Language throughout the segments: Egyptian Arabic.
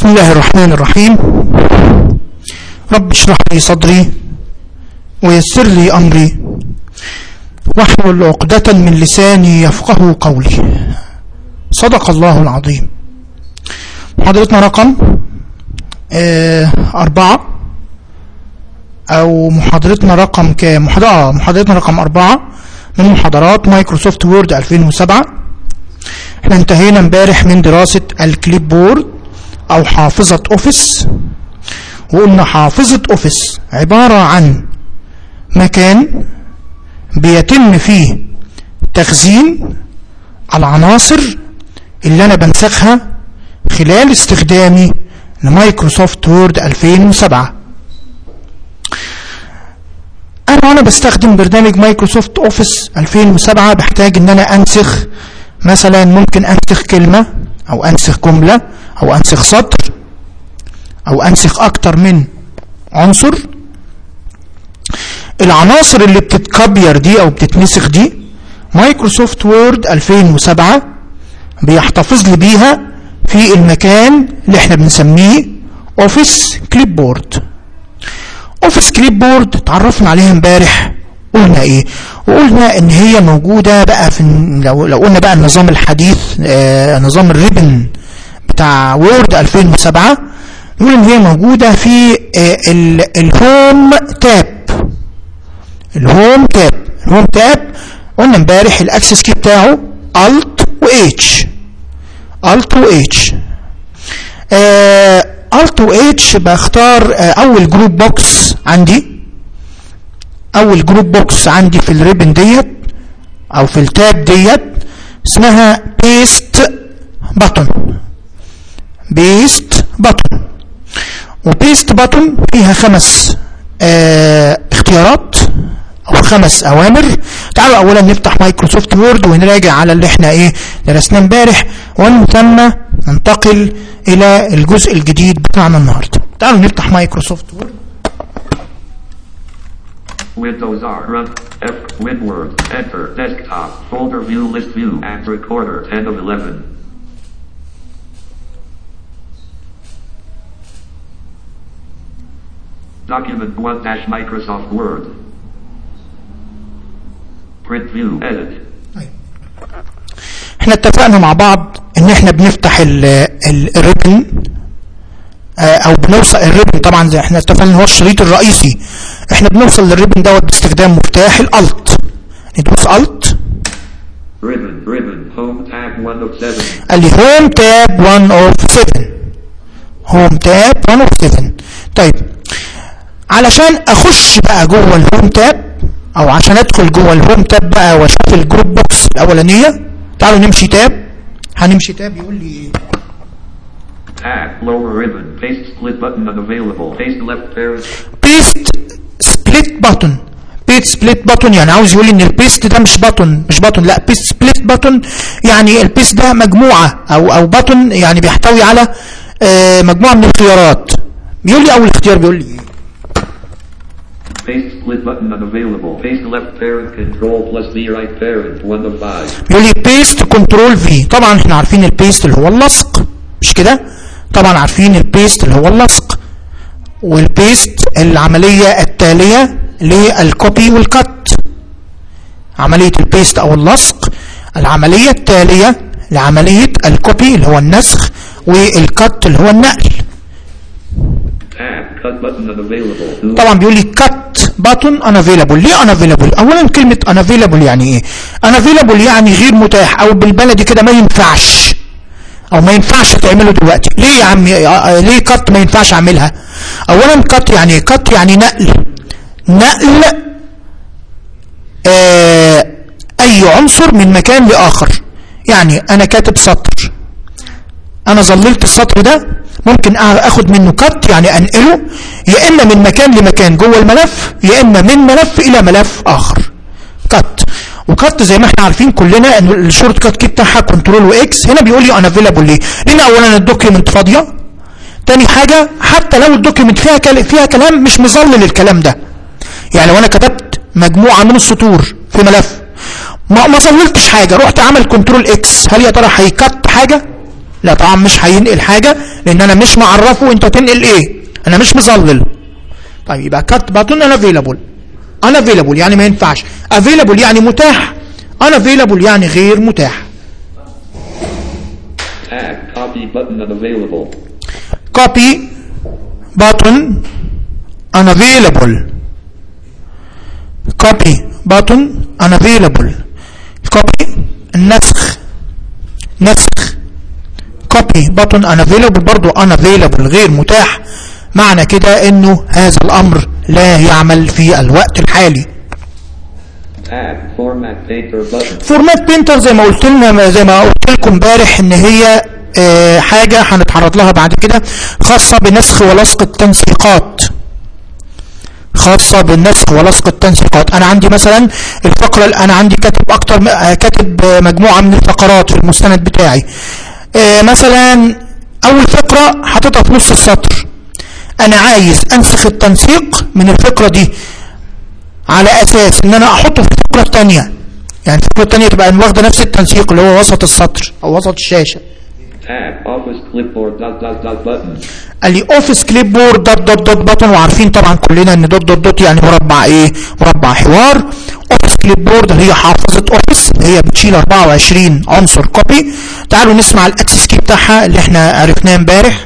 بسم الله الرحمن الرحيم رب اشرح لي صدري ويسر لي أمري واحلل عقدة من لساني يفقه قولي صدق الله العظيم محاضرتنا رقم آه أربعة أو محاضرتنا رقم كام محاضرة محاضرتنا رقم أربعة من محاضرات مايكروسوفت وورد 2007 احنا انتهينا امبارح من دراسة الكليب بورد او حافظة اوفيس وقلنا حافظة اوفيس عبارة عن مكان بيتم فيه تخزين العناصر اللي انا بنسخها خلال استخدامي لمايكروسوفت وورد 2007 انا وانا بستخدم برنامج مايكروسوفت اوفيس 2007 بحتاج ان انا انسخ مثلا ممكن انسخ كلمة او انسخ جملة او انسخ سطر او انسخ اكتر من عنصر العناصر اللي بتتكبير دي او بتتنسخ دي مايكروسوفت وورد 2007 بيحتفظ لي بيها في المكان اللي احنا بنسميه اوفيس كليب بورد اوفيس كليب بورد اتعرفنا عليها امبارح قلنا ايه وقلنا ان هي موجودة بقى في لو, لو قلنا بقى النظام الحديث آه نظام الريبن بتاع وورد 2007 نقول ان هي موجودة في آه الهوم تاب الهوم تاب الهوم تاب قلنا امبارح الاكسس كي بتاعه الت و اتش الت و اتش الت و اتش بختار آه اول جروب بوكس عندي اول جروب بوكس عندي في الريبن ديت او في التاب ديت اسمها بيست بutton بيست بutton وبيست بutton فيها خمس اه اختيارات او خمس اوامر تعالوا اولا نفتح مايكروسوفت وورد ونراجع على اللي احنا ايه درسناه امبارح ومن ثم ننتقل الى الجزء الجديد بتاعنا النهارده تعالوا نفتح مايكروسوفت وورد Windows R, run, F, WinWord, enter, desktop, folder view, list view, and recorder, 10 of 11. Document 1 dash Microsoft Word. Print view, edit. احنا اتفقنا مع بعض ان احنا بنفتح الريبن او بنوصل الريبن طبعا زي احنا اتفقنا هو الشريط الرئيسي احنا بنوصل للريبن دوت باستخدام مفتاح الالت ندوس الت Ribbon, ribbon, home tab 1 of 7. قال لي هوم تاب 1 اوف 7 هوم تاب 1 اوف 7 طيب علشان اخش بقى جوه الهوم تاب او عشان ادخل جوه الهوم تاب بقى واشوف الجروب بوكس الاولانيه تعالوا نمشي تاب هنمشي تاب يقول لي ايه Tab, lower ribbon, paste split button unavailable, paste left parent, بيست سبليت بutton بيست سبليت بutton يعني عاوز يقول لي ان البيست ده مش بutton مش button لا بيست سبليت button يعني البيست ده مجموعة او او button يعني بيحتوي على آه مجموعة من الخيارات بيقول لي اول اختيار بيقول لي ايه paste split button unavailable, paste left parent control plus V right parent 1 of 5. بيقول لي بيست كنترول في طبعا احنا عارفين البيست اللي هو اللصق مش كده طبعا عارفين البيست اللي هو اللصق والبيست العملية التالية للكوبي والكت عملية البيست او اللصق العملية التالية لعملية الكوبي اللي هو النسخ والكت اللي هو النقل Tab, cut button unavailable, طبعا بيقول لي كت باتون unavailable ليه unavailable اولا كلمة unavailable يعني ايه unavailable يعني غير متاح او بالبلدي كده ما ينفعش او ما ينفعش تعمله دلوقتي ليه يا عم ليه كت ما ينفعش اعملها اولا كت يعني كت يعني نقل نقل آه اي عنصر من مكان لاخر يعني انا كاتب سطر انا ظللت السطر ده ممكن اخد منه كت يعني انقله يا اما من مكان لمكان جوه الملف يا اما من ملف الى ملف اخر كت وكت زي ما احنا عارفين كلنا ان الشورت كات كي بتاعها كنترول واكس هنا بيقول لي انا افيلابل ليه لان اولا الدوكيمنت فاضيه تاني حاجه حتى لو الدوكيمنت فيها كل... فيها كلام مش مظلل الكلام ده يعني لو انا كتبت مجموعه من السطور في ملف ما ما ظللتش حاجه رحت عمل كنترول اكس هل يا ترى هيكت حاجه لا طبعا مش هينقل حاجه لان انا مش معرفه انت تنقل ايه انا مش مظلل طيب يبقى كات باتون انا افيلابل انا افيلابل يعني ما ينفعش افيلابل يعني متاح انا افيلابل يعني غير متاح Tag. Copy button unavailable. copy button unavailable copy button unavailable copy النسخ نسخ copy button unavailable برضو unavailable غير متاح معنى كده انه هذا الامر لا يعمل في الوقت الحالي Tag. Format painter button. فورمات بينتر زي ما قلت لنا زي ما قلت لكم امبارح ان هي آه، حاجه هنتعرض لها بعد كده خاصه بنسخ ولصق التنسيقات خاصه بالنسخ ولصق التنسيقات انا عندي مثلا الفقره انا عندي كاتب اكتر م- آه، كاتب آه، مجموعه من الفقرات في المستند بتاعي آه، مثلا اول فقره حاططها في نص السطر انا عايز انسخ التنسيق من الفقره دي على اساس ان انا احطه في الفقره الثانيه يعني الفقره الثانيه تبقى واخده نفس التنسيق اللي هو وسط السطر او وسط الشاشه Tag. Office clipboard dot dot dot button. قال لي اوفيس كليب بورد دوت دوت دوت بطن وعارفين طبعا كلنا ان دوت دوت دوت يعني مربع ايه مربع حوار اوفيس كليب بورد هي حافظه اوفيس هي بتشيل 24 عنصر كوبي تعالوا نسمع الاكسس كي بتاعها اللي احنا عرفناه امبارح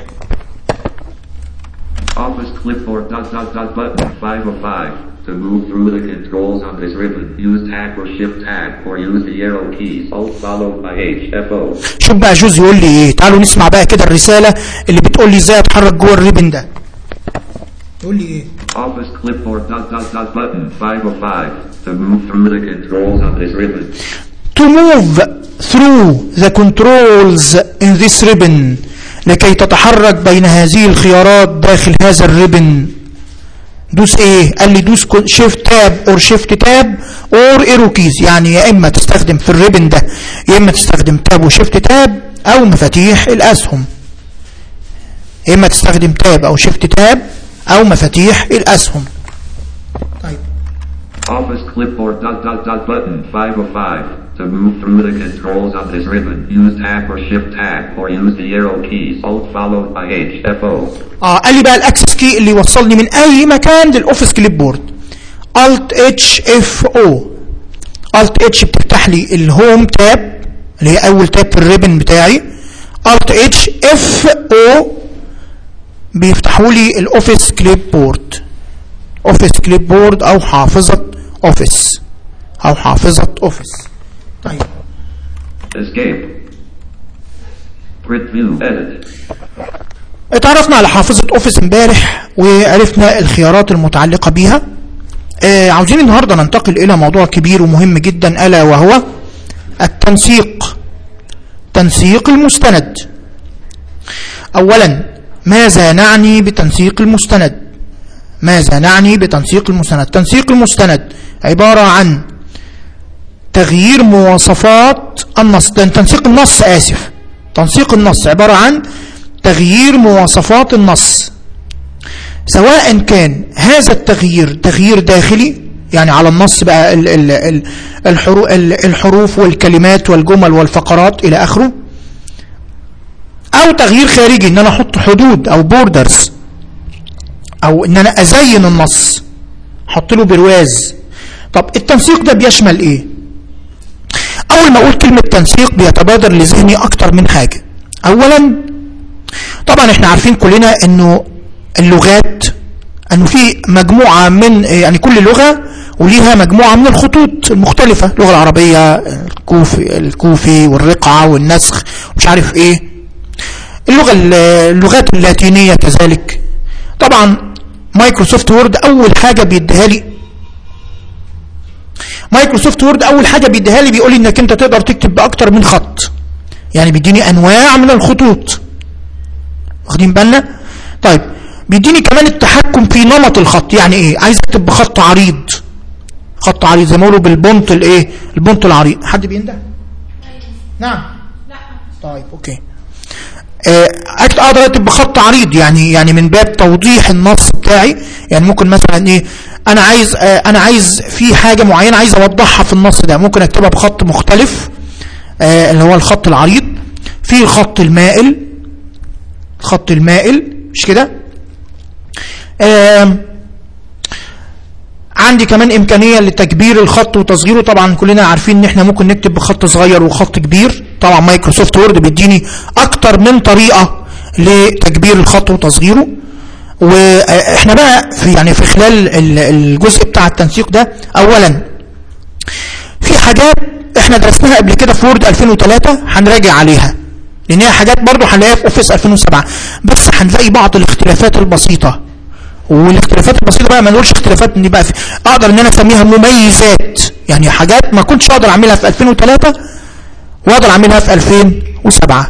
Office clipboard dot dot dot button 505. To move through the controls on this ribbon, use tab or shift tab or use the arrow keys. Alt followed by H F O. شوف بقى جوز يقول لي ايه تعالوا نسمع بقى كده الرساله اللي بتقول لي ازاي اتحرك جوه الريبن ده يقول لي ايه Office clipboard dot dot dot button 505. To move through the controls on this ribbon, to move through the controls in this ribbon لكي تتحرك بين هذه الخيارات داخل هذا الريبن دوس ايه قال لي دوس شيفت تاب اور شيفت تاب اور ايرو كيز يعني يا اما تستخدم في الريبن ده يا اما تستخدم تاب وشيفت تاب او مفاتيح الاسهم يا اما تستخدم تاب او شيفت تاب او مفاتيح الاسهم طيب Office clipboard dot dot dot button 505. To move through the controls on this ribbon, use tab or shift tab or use the arrow keys. Alt followed by H F O. اه قال لي بقى الاكسس كي اللي يوصلني من اي مكان للاوفيس كليب بورد الت اتش اف او الت اتش بتفتح لي الهوم تاب اللي هي اول تاب في الريبن بتاعي الت اتش اف او بيفتحوا لي الاوفيس كليب بورد اوفيس كليب بورد او حافظه اوفيس او حافظه اوفيس طيب Escape. Print view. Edit. اتعرفنا على حافظة اوفيس امبارح وعرفنا الخيارات المتعلقة بيها آه عاوزين النهاردة ننتقل الى موضوع كبير ومهم جدا الا وهو التنسيق تنسيق المستند اولا ماذا نعني بتنسيق المستند ماذا نعني بتنسيق المستند تنسيق المستند عبارة عن تغيير مواصفات النص ده تنسيق النص آسف تنسيق النص عبارة عن تغيير مواصفات النص سواء كان هذا التغيير تغيير داخلي يعني على النص بقى ال- ال- ال- الحرو- ال- الحروف والكلمات والجمل والفقرات إلى آخره أو تغيير خارجي إن أنا أحط حدود أو بوردرز أو إن أنا أزين النص أحط له برواز طب التنسيق ده بيشمل إيه؟ أول ما أقول كلمة تنسيق بيتبادر لذهني أكتر من حاجة أولا طبعا احنا عارفين كلنا انه اللغات انه في مجموعة من يعني كل لغة وليها مجموعة من الخطوط المختلفة اللغة العربية الكوفي, الكوفي والرقعة والنسخ مش عارف ايه اللغة اللغات اللاتينية كذلك طبعا مايكروسوفت وورد اول حاجة بيديها لي مايكروسوفت وورد اول حاجة بيديها لي بيقول لي انك انت تقدر تكتب باكتر من خط يعني بيديني انواع من الخطوط واخدين بالنا طيب بيديني كمان التحكم في نمط الخط يعني ايه عايز اكتب بخط عريض خط عريض زي ما يقولوا بالبونت الايه البونت العريض حد بينده نعم لا طيب اوكي آه، أكت- اقدر اكتب بخط عريض يعني يعني من باب توضيح النص بتاعي يعني ممكن مثلا ايه انا عايز آه، انا عايز في حاجه معينه عايز اوضحها في النص ده ممكن اكتبها بخط مختلف آه، اللي هو الخط العريض في الخط المائل الخط المائل مش كده آم، عندي كمان امكانيه لتكبير الخط وتصغيره طبعا كلنا عارفين ان احنا ممكن نكتب بخط صغير وخط كبير طبعا مايكروسوفت وورد بيديني اكتر من طريقه لتكبير الخط وتصغيره واحنا بقى في يعني في خلال ال- الجزء بتاع التنسيق ده اولا في حاجات احنا درسناها قبل كده في وورد 2003 هنراجع عليها لان هي حاجات برضو هنلاقيها في اوفيس 2007 بس هنلاقي بعض الاختلافات البسيطه والاختلافات البسيطه بقى ما نقولش اختلافات ان بقى في اقدر ان انا اسميها مميزات يعني حاجات ما كنتش اقدر اعملها في 2003 واقدر اعملها في 2007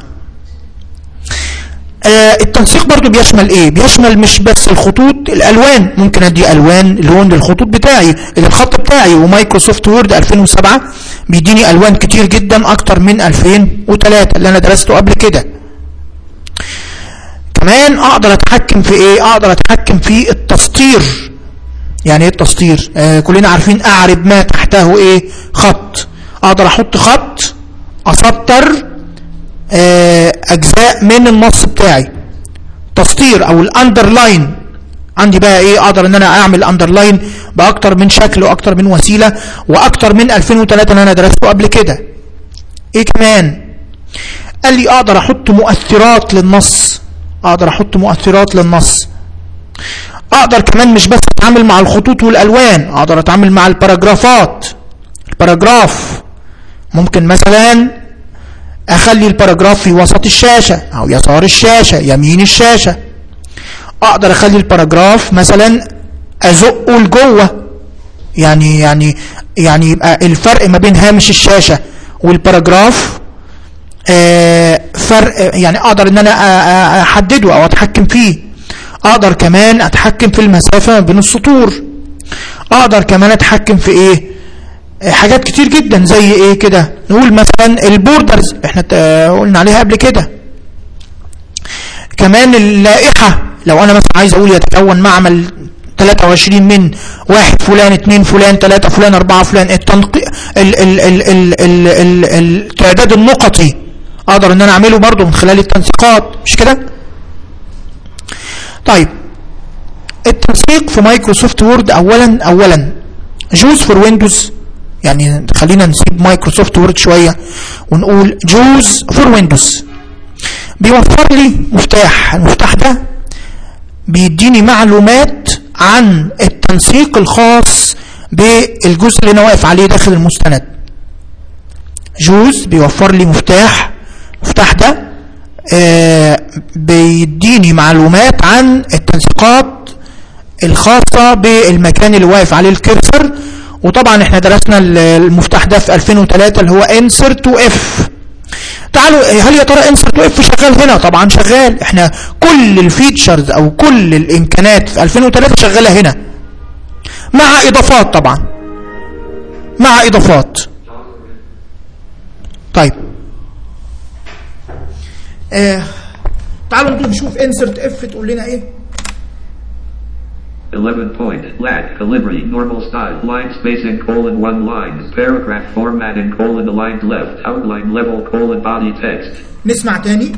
آه التنسيق برضو بيشمل ايه بيشمل مش بس الخطوط الالوان ممكن ادي الوان لون للخطوط بتاعي للخط بتاعي ومايكروسوفت وورد 2007 بيديني الوان كتير جدا اكتر من 2003 اللي انا درسته قبل كده كمان اقدر اتحكم في ايه اقدر اتحكم في التسطير يعني ايه التسطير آه كلنا عارفين اعرب ما تحته ايه خط اقدر احط خط اسطر آه اجزاء من النص بتاعي تسطير او الاندرلاين عندي بقى ايه اقدر ان انا اعمل اندرلاين باكتر من شكل واكتر من وسيله واكتر من 2003 اللي انا درسته قبل كده ايه كمان قال لي اقدر احط مؤثرات للنص اقدر احط مؤثرات للنص اقدر كمان مش بس اتعامل مع الخطوط والالوان اقدر اتعامل مع الباراجرافات الباراجراف ممكن مثلا اخلي الباراجراف في وسط الشاشة او يسار الشاشة يمين الشاشة اقدر اخلي الباراجراف مثلا ازقه لجوه يعني يعني يعني يبقى الفرق ما بين هامش الشاشة والباراجراف آه فرق يعني اقدر ان انا آه، آه، احدده او اتحكم فيه اقدر كمان اتحكم في المسافة ما بين السطور اقدر كمان اتحكم في ايه آه، حاجات كتير جدا زي ايه كده نقول مثلا البوردرز احنا ت- قلنا عليها قبل كده كمان اللائحة لو انا مثلا عايز اقول يتكون معمل 23 من واحد فلان اتنين فلان ثلاثة فلان اربعة فلان التنقي ال ال ال ال ال ال التعداد النقطي اقدر ان انا اعمله برضو من خلال التنسيقات مش كده طيب التنسيق في مايكروسوفت وورد اولا اولا جوز فور ويندوز يعني خلينا نسيب مايكروسوفت وورد شوية ونقول جوز فور ويندوز بيوفر لي مفتاح المفتاح ده بيديني معلومات عن التنسيق الخاص بالجزء اللي انا واقف عليه داخل المستند جوز بيوفر لي مفتاح المفتاح ده آه بيديني معلومات عن التنسيقات الخاصة بالمكان اللي واقف عليه الكرسر وطبعا احنا درسنا ال- المفتاح ده في 2003 اللي هو insert to f تعالوا هل يا ترى insert to f شغال هنا طبعا شغال احنا كل الفيتشرز او كل الامكانات في 2003 شغالة هنا مع اضافات طبعا مع اضافات طيب آه تعالوا انتوا نشوف insert f تقول لنا ايه 11 point, lat, calibri, normal style, line spacing, colon 1 lines, paragraph formatting, colon aligned left, outline level, colon body text. نسمع تاني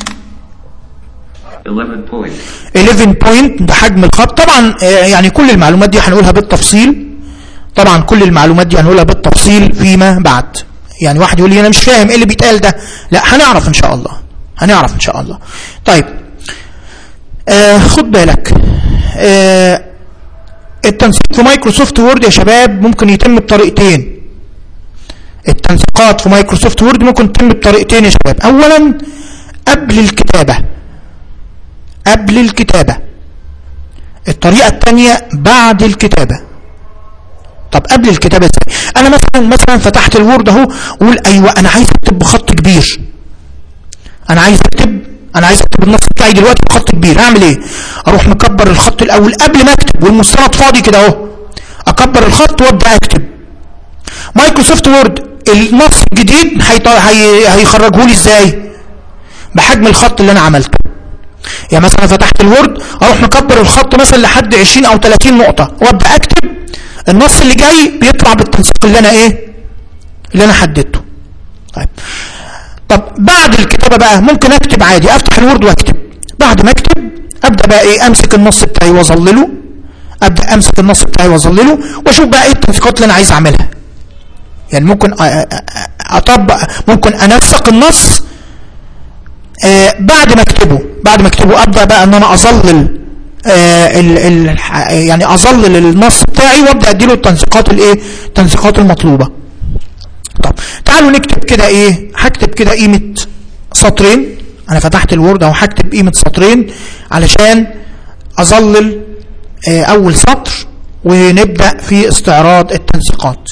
11 point, 11 بوينت ده حجم الخط طبعا آه، يعني كل المعلومات دي هنقولها بالتفصيل طبعا كل المعلومات دي هنقولها بالتفصيل فيما بعد يعني واحد يقول لي انا مش فاهم ايه اللي بيتقال ده لا هنعرف ان شاء الله هنعرف ان شاء الله طيب آه خد بالك آه التنسيق في مايكروسوفت وورد يا شباب ممكن يتم بطريقتين التنسيقات في مايكروسوفت وورد ممكن تتم بطريقتين يا شباب اولا قبل الكتابه قبل الكتابة الطريقة الثانية بعد الكتابة طب قبل الكتابة ازاي انا مثلا مثلا فتحت الوورد اهو واقول ايوه انا عايز اكتب بخط كبير انا عايز اكتب انا عايز اكتب النص بتاعي دلوقتي بخط كبير اعمل ايه اروح مكبر الخط الاول قبل ما اكتب والمستند فاضي كده اهو اكبر الخط وابدا اكتب مايكروسوفت وورد النص الجديد هيط- هي- هيخرجه لي ازاي بحجم الخط اللي انا عملته يعني مثلا فتحت الوورد اروح مكبر الخط مثلا لحد 20 او 30 نقطة وابدا اكتب النص اللي جاي بيطلع بالتنسيق اللي انا ايه اللي انا حددته طيب طب بعد الكتابة بقى ممكن اكتب عادي افتح الوورد واكتب بعد ما اكتب ابدا بقى ايه امسك النص بتاعي واظلله ابدا امسك النص بتاعي واظلله واشوف بقى ايه التنسيقات اللي انا عايز اعملها يعني ممكن أ- أ- أ- اطبق ممكن انسق النص آه، بعد ما اكتبه بعد ما اكتبه ابدا بقى ان انا اظلل آه، ال ال يعني اظلل النص بتاعي وابدا اديله التنسيقات الايه التنسيقات المطلوبه طب تعالوا نكتب كده ايه هكتب كده قيمه سطرين انا فتحت الوورد اهو هكتب قيمه سطرين علشان اظلل آه، اول سطر ونبدا في استعراض التنسيقات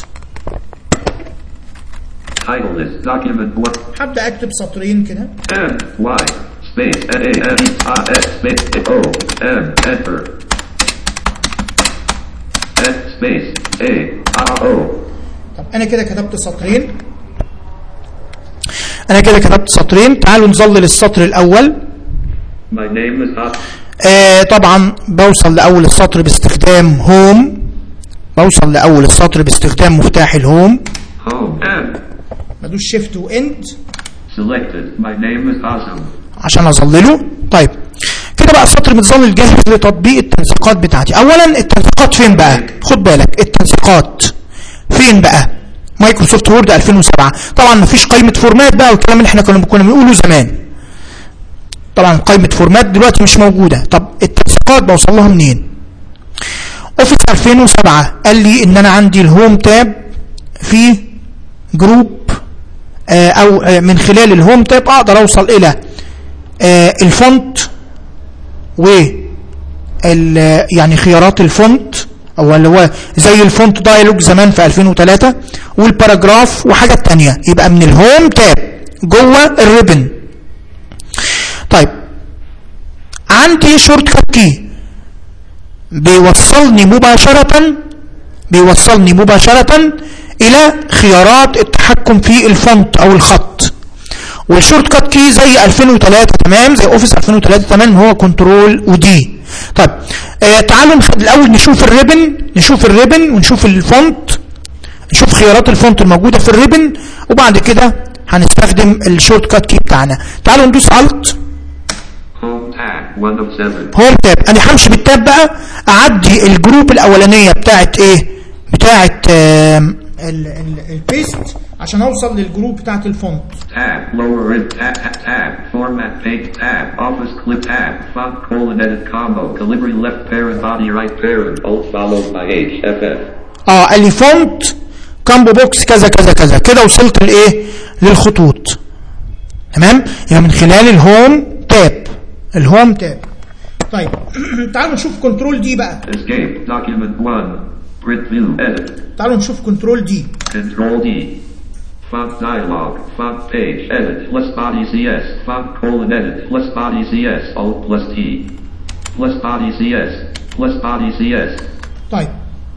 Title list document 1 هبدا اكتب سطرين كده M Y space N A N E I S space O M enter N space A I O طب انا كده كتبت سطرين انا كده كتبت سطرين تعالوا نظلل السطر الاول My name is Hop آه طبعا بوصل لاول السطر باستخدام هوم بوصل لاول السطر باستخدام مفتاح الهوم Home M بدوس شيفت واند selected My name is Azum عشان اظلله طيب كده بقى السطر متظلل جاهز لتطبيق التنسيقات بتاعتي اولا التنسيقات فين بقى خد بالك التنسيقات فين بقى مايكروسوفت وورد 2007 طبعا مفيش قائمه فورمات بقى والكلام اللي احنا كنا كنا بنقوله زمان طبعا قائمه فورمات دلوقتي مش موجوده طب التنسيقات بوصل لها منين اوفيس 2007 قال لي ان انا عندي الهوم تاب في جروب آه، او آه، من خلال الهوم تاب اقدر اوصل الى آه، الفونت و ال- يعني خيارات الفونت او اللي هو زي الفونت دايلوج زمان في 2003 والباراجراف وحاجات تانية يبقى من الهوم تاب جوه الريبن طيب عندي شورت كات كي بيوصلني مباشرة بيوصلني مباشرة إلى خيارات التحكم في الفونت أو الخط والشورت كات كي زي 2003 تمام زي اوفيس 2003 تمام هو كنترول ودي طيب آه تعالوا نخ- الاول نشوف الريبن نشوف الريبن ونشوف الفونت نشوف خيارات الفونت الموجوده في الريبن وبعد كده هنستخدم الشورت كات كي بتاعنا تعالوا ندوس الت Home tab 1 of 7 هوم تاب انا همشي بالتاب بقى اعدي الجروب الاولانيه بتاعت ايه بتاعت آم، ال- ال- البيست عشان اوصل للجروب بتاعت الفونت Tab, lower red tab, tab, tab, format page tab, office clip tab, font colon edit combo, calibri left parent body right parent, alt followed by H, FF. اه قال لي فونت كامبو بوكس كذا كذا كذا كده وصلت لايه للخطوط تمام يبقى من خلال الهوم تاب الهوم تاب طيب تعالوا نشوف كنترول دي بقى Escape, document 1, print view, edit, تعالوا نشوف كنترول دي control D. Font dialog, font page, edit, plus body CS, font colon edit, plus body CS, alt plus T. Plus body CS, plus body CS. طيب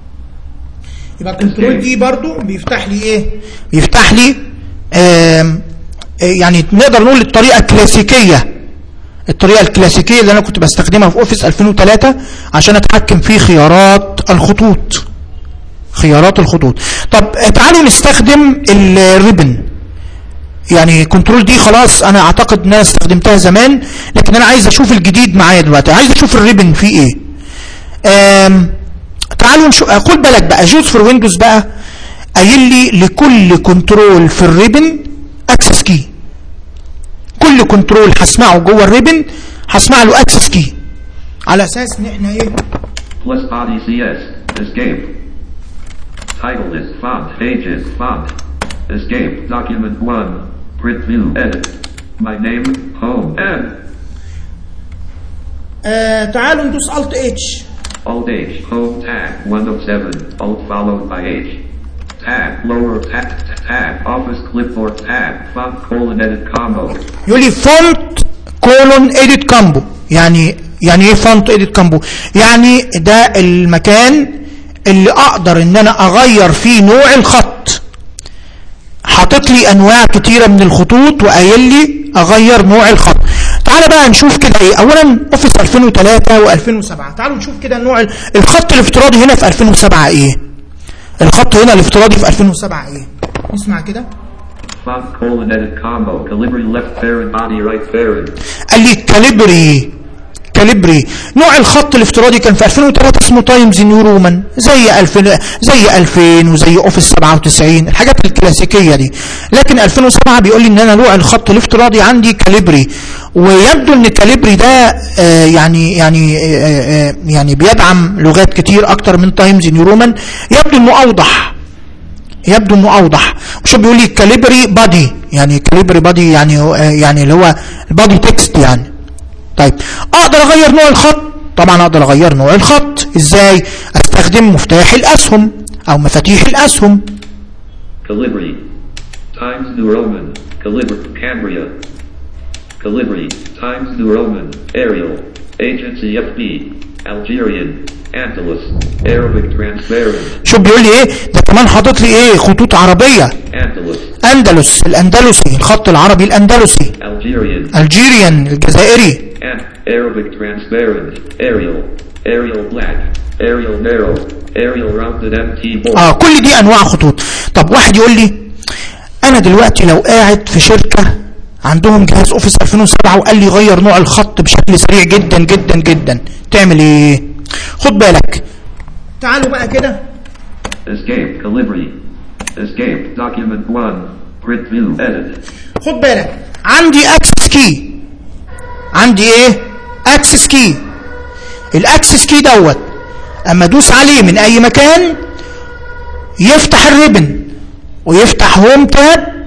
يبقى الكنترول دي برضو بيفتح لي ايه بيفتح لي آم آه، يعني نقدر نقول الطريقه الكلاسيكيه الطريقه الكلاسيكيه اللي انا كنت بستخدمها في اوفيس 2003 عشان اتحكم في خيارات الخطوط خيارات الخطوط طب آه، تعالوا نستخدم الريبن يعني كنترول دي خلاص انا اعتقد ان انا استخدمتها زمان لكن انا عايز اشوف الجديد معايا دلوقتي عايز اشوف الريبن فيه ايه آم، تعالوا نشوف خد بالك بقى جوز فور ويندوز بقى قايل لي لكل كنترول في الريبن اكسس كي كل كنترول هسمعه جوه الريبن هسمع له اكسس كي على اساس ان احنا ايه Plus body CS. Escape. Title list font pages font. Escape document 1. Print view edit. My name home M. آه تعالوا ندوس الت اتش Alt H home tab 1 of 7. Alt followed by H. Tab lower tab tab office clipboard tab font colon edit combo. يقول لي فونت كولون اديت كامبو يعني يعني ايه فونت اديت كامبو يعني ده المكان اللي اقدر ان انا اغير فيه نوع الخط حاطط لي انواع كتيره من الخطوط وقايل لي اغير نوع الخط تعالى بقى نشوف كده ايه اولا اوفيس 2003 و2007 تعالوا نشوف كده النوع ال- الخط الافتراضي هنا في 2007 ايه الخط هنا الافتراضي في 2007 ايه نسمع كده Font colon edit combo. Calibri left parent body right parent. قال لي كاليبري كاليبري نوع الخط الافتراضي كان في 2003 اسمه تايمز نيو رومان زي 2000 زي 2000 وزي اوفيس 97 الحاجات الكلاسيكيه دي لكن 2007 بيقول لي ان انا نوع الخط الافتراضي عندي كاليبري ويبدو ان كاليبري ده آه يعني يعني آه آه يعني بيدعم لغات كتير اكتر من تايمز نيو رومان يبدو انه اوضح يبدو انه اوضح وشو بيقول لي كاليبري بادي يعني كاليبري بادي يعني يعني اللي هو البادي تكست يعني طيب اقدر اغير نوع الخط طبعا اقدر اغير نوع الخط ازاي استخدم مفتاح الاسهم او مفاتيح الاسهم Calibri. Times New Roman. Calibri. Cambria. Calibri. Times New Roman. Arial. Agency FB. Algerian. Andalus. Arabic Transparent. شوف بيقول لي ايه ده كمان حاطط لي ايه خطوط عربيه Andalus. اندلس الاندلسي الخط العربي الاندلسي Algerian. الجيريان الجزائري And Arabic Transparent. Arial. Arial Black. Arial Narrow. Arial Rounded MT Bold. اه كل دي انواع خطوط طب واحد يقول لي انا دلوقتي لو قاعد في شركة عندهم جهاز اوفيس 2007 وقال لي غير نوع الخط بشكل سريع جدا جدا جدا تعمل ايه خد بالك تعالوا بقى كده Escape. Calibri. Escape. Document 1. Print view. Edit. خد بالك عندي اكسس كي عندي ايه اكسس كي الاكسس كي دوت اما ادوس عليه من اي مكان يفتح الريبن ويفتح هوم تاب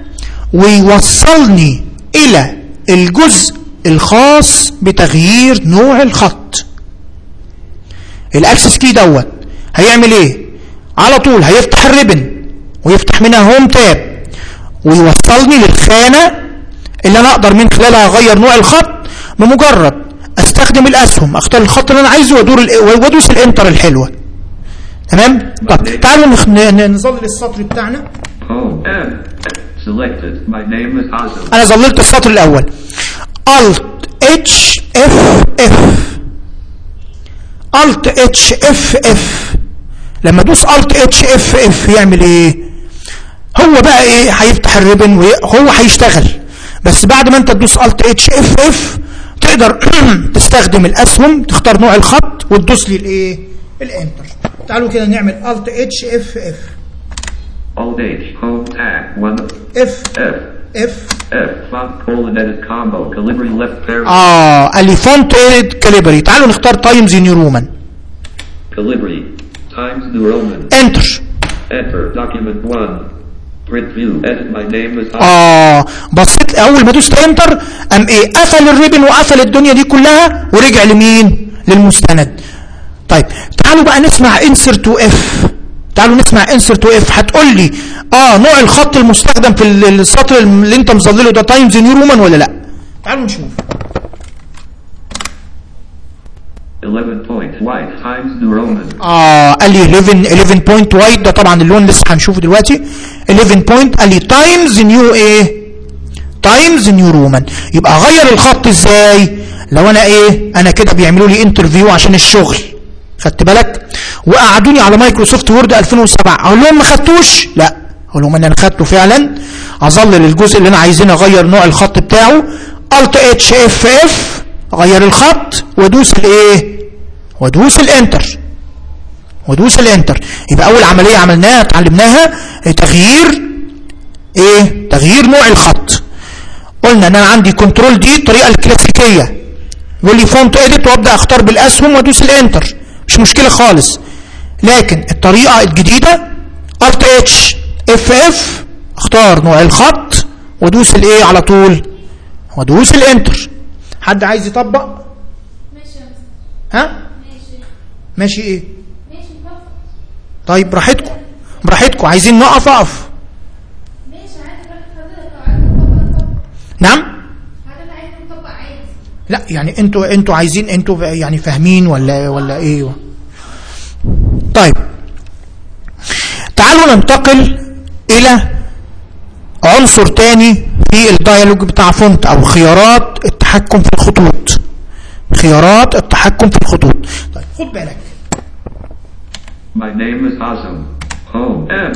ويوصلني الى الجزء الخاص بتغيير نوع الخط الاكسس كي دوت هيعمل ايه على طول هيفتح الريبن ويفتح منها هوم تاب ويوصلني للخانة اللي انا اقدر من خلالها اغير نوع الخط بمجرد استخدم الاسهم اختار الخط اللي انا عايزه وادور ال- وادوس الانتر الحلوة تمام طب تعالوا نخ- ن- ن- نظلل السطر بتاعنا Home. M. Selected. My name is Hazem. انا ظللت السطر الاول Alt H F F Alt H F F لما ادوس Alt H F F يعمل ايه هو بقى ايه هيفتح الريبن وهو هيشتغل بس بعد ما انت تدوس Alt H F F تقدر تستخدم الاسهم تختار نوع الخط وتدوس لي الايه الانتر تعالوا كده نعمل Alt H F F Alt H. Home tag. 1. F F. F F. Font colon edit combo. Calibri left parent. اه قال لي فونت ايد كاليبري تعالوا نختار تايمز نيو رومان Calibri. Times New Roman. انتر Enter. Document 1. Print view. Edit. My name is Hazem. اه بصيت اول ما دوست انتر قام ايه قفل الريبن وقفل الدنيا دي كلها ورجع لمين للمستند طيب تعالوا بقى نسمع انسرت تو اف تعالوا نسمع انسرت تو اف هتقول لي اه نوع الخط المستخدم في ال- السطر اللي انت مظلله ده تايمز نيو رومان ولا لا تعالوا نشوف 11 point. White. Times New Roman. اه قال لي 11 11 بوينت وايت ده طبعا اللون لسه هنشوفه دلوقتي 11 بوينت قال لي تايمز نيو ايه تايمز نيو رومان يبقى اغير الخط ازاي لو انا ايه انا كده بيعملوا لي انترفيو عشان الشغل خدت بالك وقعدوني على مايكروسوفت وورد 2007 اقول لهم ما خدتوش لا اقول لهم ان انا خدته فعلا اظلل الجزء اللي انا عايزين اغير نوع الخط بتاعه الت اتش اف اف اغير الخط وادوس الايه وادوس الانتر وادوس الانتر يبقى اول عمليه عملناها اتعلمناها تغيير ايه تغيير نوع الخط قلنا ان انا عندي كنترول دي الطريقه الكلاسيكيه يقول لي فونت اديت وابدا اختار بالاسهم وادوس الانتر مش مشكله خالص لكن الطريقه الجديده الت اتش اف اف اختار نوع الخط وادوس الايه على طول وادوس الانتر حد عايز يطبق ماشي يا مستر ها ماشي ماشي ايه ماشي نطبق طيب براحتكم براحتكم عايزين نقف اقف ماشي عادي براحة حضرتك لو عايز نطبق نطبق نعم حضرتك عايز نطبق عادي لا يعني انتوا انتوا عايزين انتوا يعني فاهمين ولا ولا ايه طيب تعالوا ننتقل الى عنصر تاني في الديالوج بتاع فونت او خيارات التحكم في الخطوط خيارات التحكم في الخطوط طيب خد بالك My name is Azam. Home. M.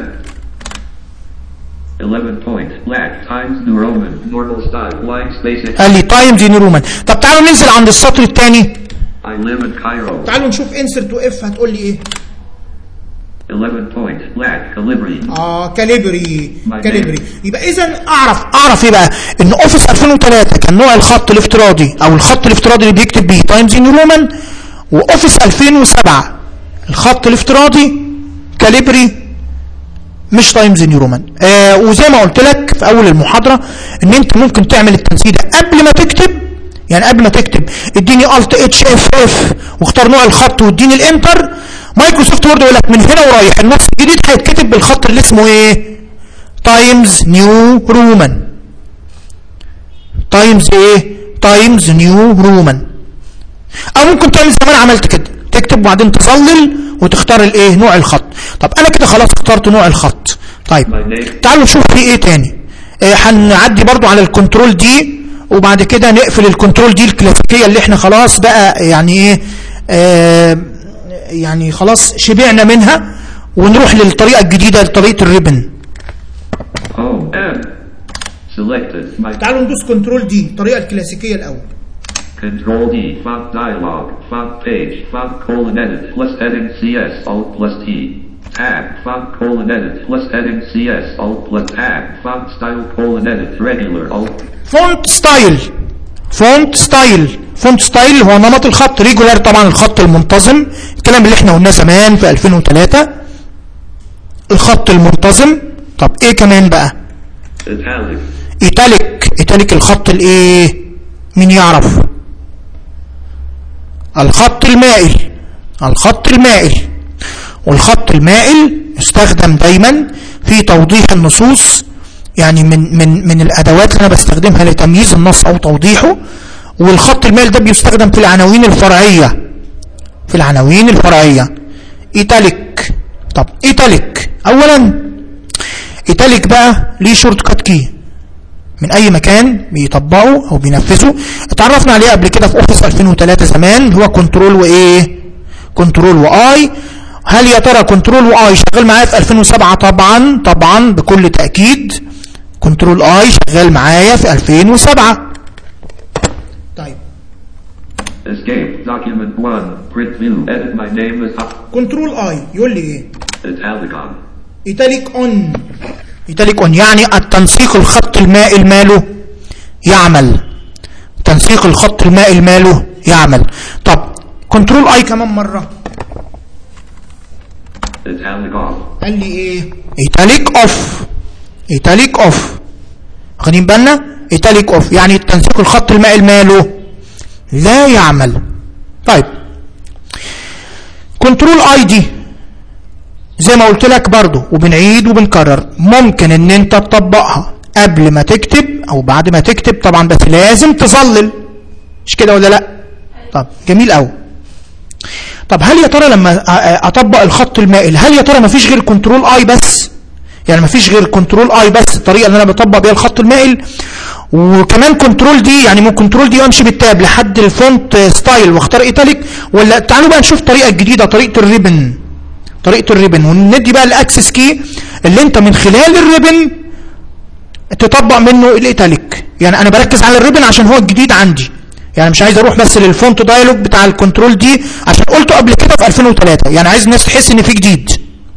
11 point. Black. Times New Roman. Normal style. Line spacing. قال لي تايمز نيو رومان طب تعالوا ننزل عند السطر الثاني I live in Cairo. تعالوا نشوف انسرت واف هتقول لي ايه 11 point. Lack. Calibri. اه كاليبري My كاليبري يبقى اذا اعرف اعرف ايه بقى ان اوفيس 2003 كان نوع الخط الافتراضي او الخط الافتراضي اللي بيكتب بيه تايمز نيو رومان واوفيس 2007 الخط الافتراضي كاليبري مش تايمز نيو رومان آه وزي ما قلت لك في اول المحاضره ان انت ممكن تعمل التنسيق ده قبل ما تكتب يعني قبل ما تكتب اديني الت اتش اف اف واختار نوع الخط واديني الانتر مايكروسوفت وورد يقول لك من هنا ورايح النص الجديد هيتكتب بالخط اللي اسمه ايه تايمز نيو رومان تايمز ايه تايمز نيو رومان او ممكن تعمل زي ما انا عملت كده تكتب وبعدين تظلل وتختار الايه نوع الخط طب انا كده خلاص اخترت نوع الخط طيب My name. تعالوا نشوف في ايه تاني آه، هنعدي برضو على الكنترول دي وبعد كده نقفل الكنترول دي الكلاسيكيه اللي احنا خلاص بقى يعني ايه آه يعني خلاص شبعنا منها ونروح للطريقه الجديده لطريقه الريبن O. M. Selected. My تعالوا ندوس كنترول دي الطريقه الكلاسيكيه الاول Control D. Font dialog. Font page. Font colon edit. Plus heading CS. Alt plus T. Tab. Font colon edit. Plus heading CS. Alt plus tab. Font style colon edit. Regular. Alt. فونت ستايل فونت ستايل فونت ستايل هو نمط الخط ريجولار طبعا الخط المنتظم الكلام اللي احنا قلناه زمان في 2003 الخط المنتظم طب ايه كمان بقى Italic. ايتاليك ايتاليك الخط الايه مين يعرف الخط المائل الخط المائل والخط المائل يستخدم دايما في توضيح النصوص يعني من من من الادوات اللي انا بستخدمها لتمييز النص او توضيحه والخط المائل ده بيستخدم في العناوين الفرعيه في العناوين الفرعيه ايتاليك طب ايتاليك اولا ايتاليك بقى ليه شورت كات كي من اي مكان بيطبقه او بينفذه اتعرفنا عليه قبل كده في اوفيس 2003 زمان اللي هو كنترول وايه كنترول واي هل يا ترى كنترول واي شغال معايا في 2007 طبعا طبعا بكل تاكيد كنترول اي شغال معايا في 2007 طيب Escape. Document 1. Print view. Edit. My name is up. كنترول اي يقول لي ايه Italicon. ايتاليك اون ايتاليك اون يعني التنسيق الخط المائل ماله يعمل تنسيق الخط المائل ماله يعمل طب كنترول اي كمان مره Italic off. قال لي ايه ايتاليك اوف ايتاليك اوف واخدين بالنا ايتاليك اوف يعني تنسيق الخط المائل ماله لا يعمل طيب كنترول اي دي زي ما قلت لك برضو وبنعيد وبنكرر ممكن ان انت تطبقها قبل ما تكتب او بعد ما تكتب طبعا بس لازم تظلل مش كده ولا لا طب جميل قوي طب هل يا ترى لما أ- أ- اطبق الخط المائل هل يا ترى مفيش غير كنترول اي بس يعني مفيش غير كنترول اي بس الطريقه اللي انا بطبق بيها الخط المائل وكمان كنترول دي يعني ممكن كنترول دي وامشي بالتاب لحد الفونت ستايل واختار ايتاليك ولا تعالوا بقى نشوف الطريقه الجديده طريقه الريبن طريقه الريبن وندي بقى الاكسس كي اللي انت من خلال الريبن تطبق منه الايتاليك يعني انا بركز على الريبن عشان هو الجديد عندي يعني مش عايز اروح بس للفونت دايلوج بتاع الكنترول دي عشان قلته قبل كده في 2003 يعني عايز الناس تحس ان في جديد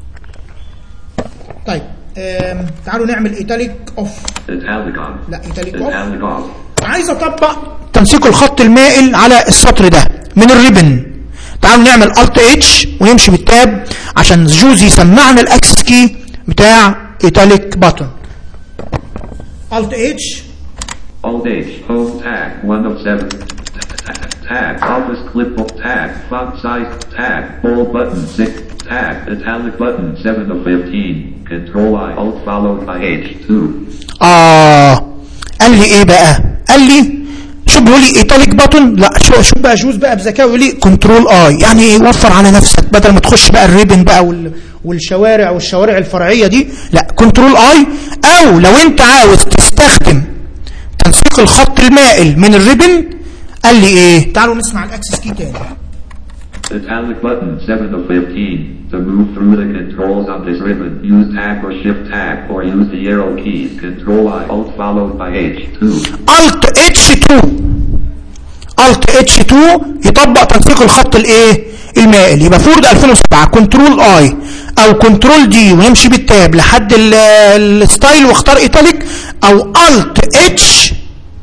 طيب تعالوا نعمل ايتاليك اوف Italicon. لا ايتاليك اوف Italic off. عايز اطبق تنسيق الخط المائل على السطر ده من الريبن تعالوا نعمل الت اتش ونمشي بالتاب عشان جوزي يسمعنا الاكسس كي بتاع ايتاليك باتون الت اتش Alt H. Home tag. 1 of 7. Tag. Office clipboard tag. Font size tag. Bold button 6. Tag. Italic button 7 of 15. Control I. Alt followed by H. 2. اه قال لي ايه بقى قال لي شو بيقول لي ايتاليك باتون لا شو شو بقى جوز بقى بذكاء يقول لي كنترول اي يعني ايه وفر على نفسك بدل ما تخش بقى الريبن بقى وال والشوارع والشوارع الفرعيه دي لا كنترول اي او لو انت عاوز تستخدم تنسيق الخط المائل من الريبن قال لي ايه تعالوا نسمع الاكسس كي تاني Italic button 7 of 15. To move through the controls on this ribbon, use tab or shift tab or use the arrow keys. Control I. Alt followed by H. 2. الت اتش 2 الت اتش 2 يطبق تنسيق الخط الايه المائل يبقى فورد 2007 كنترول اي او كنترول دي ونمشي بالتاب لحد ال- الستايل واختار ايتاليك او الت اتش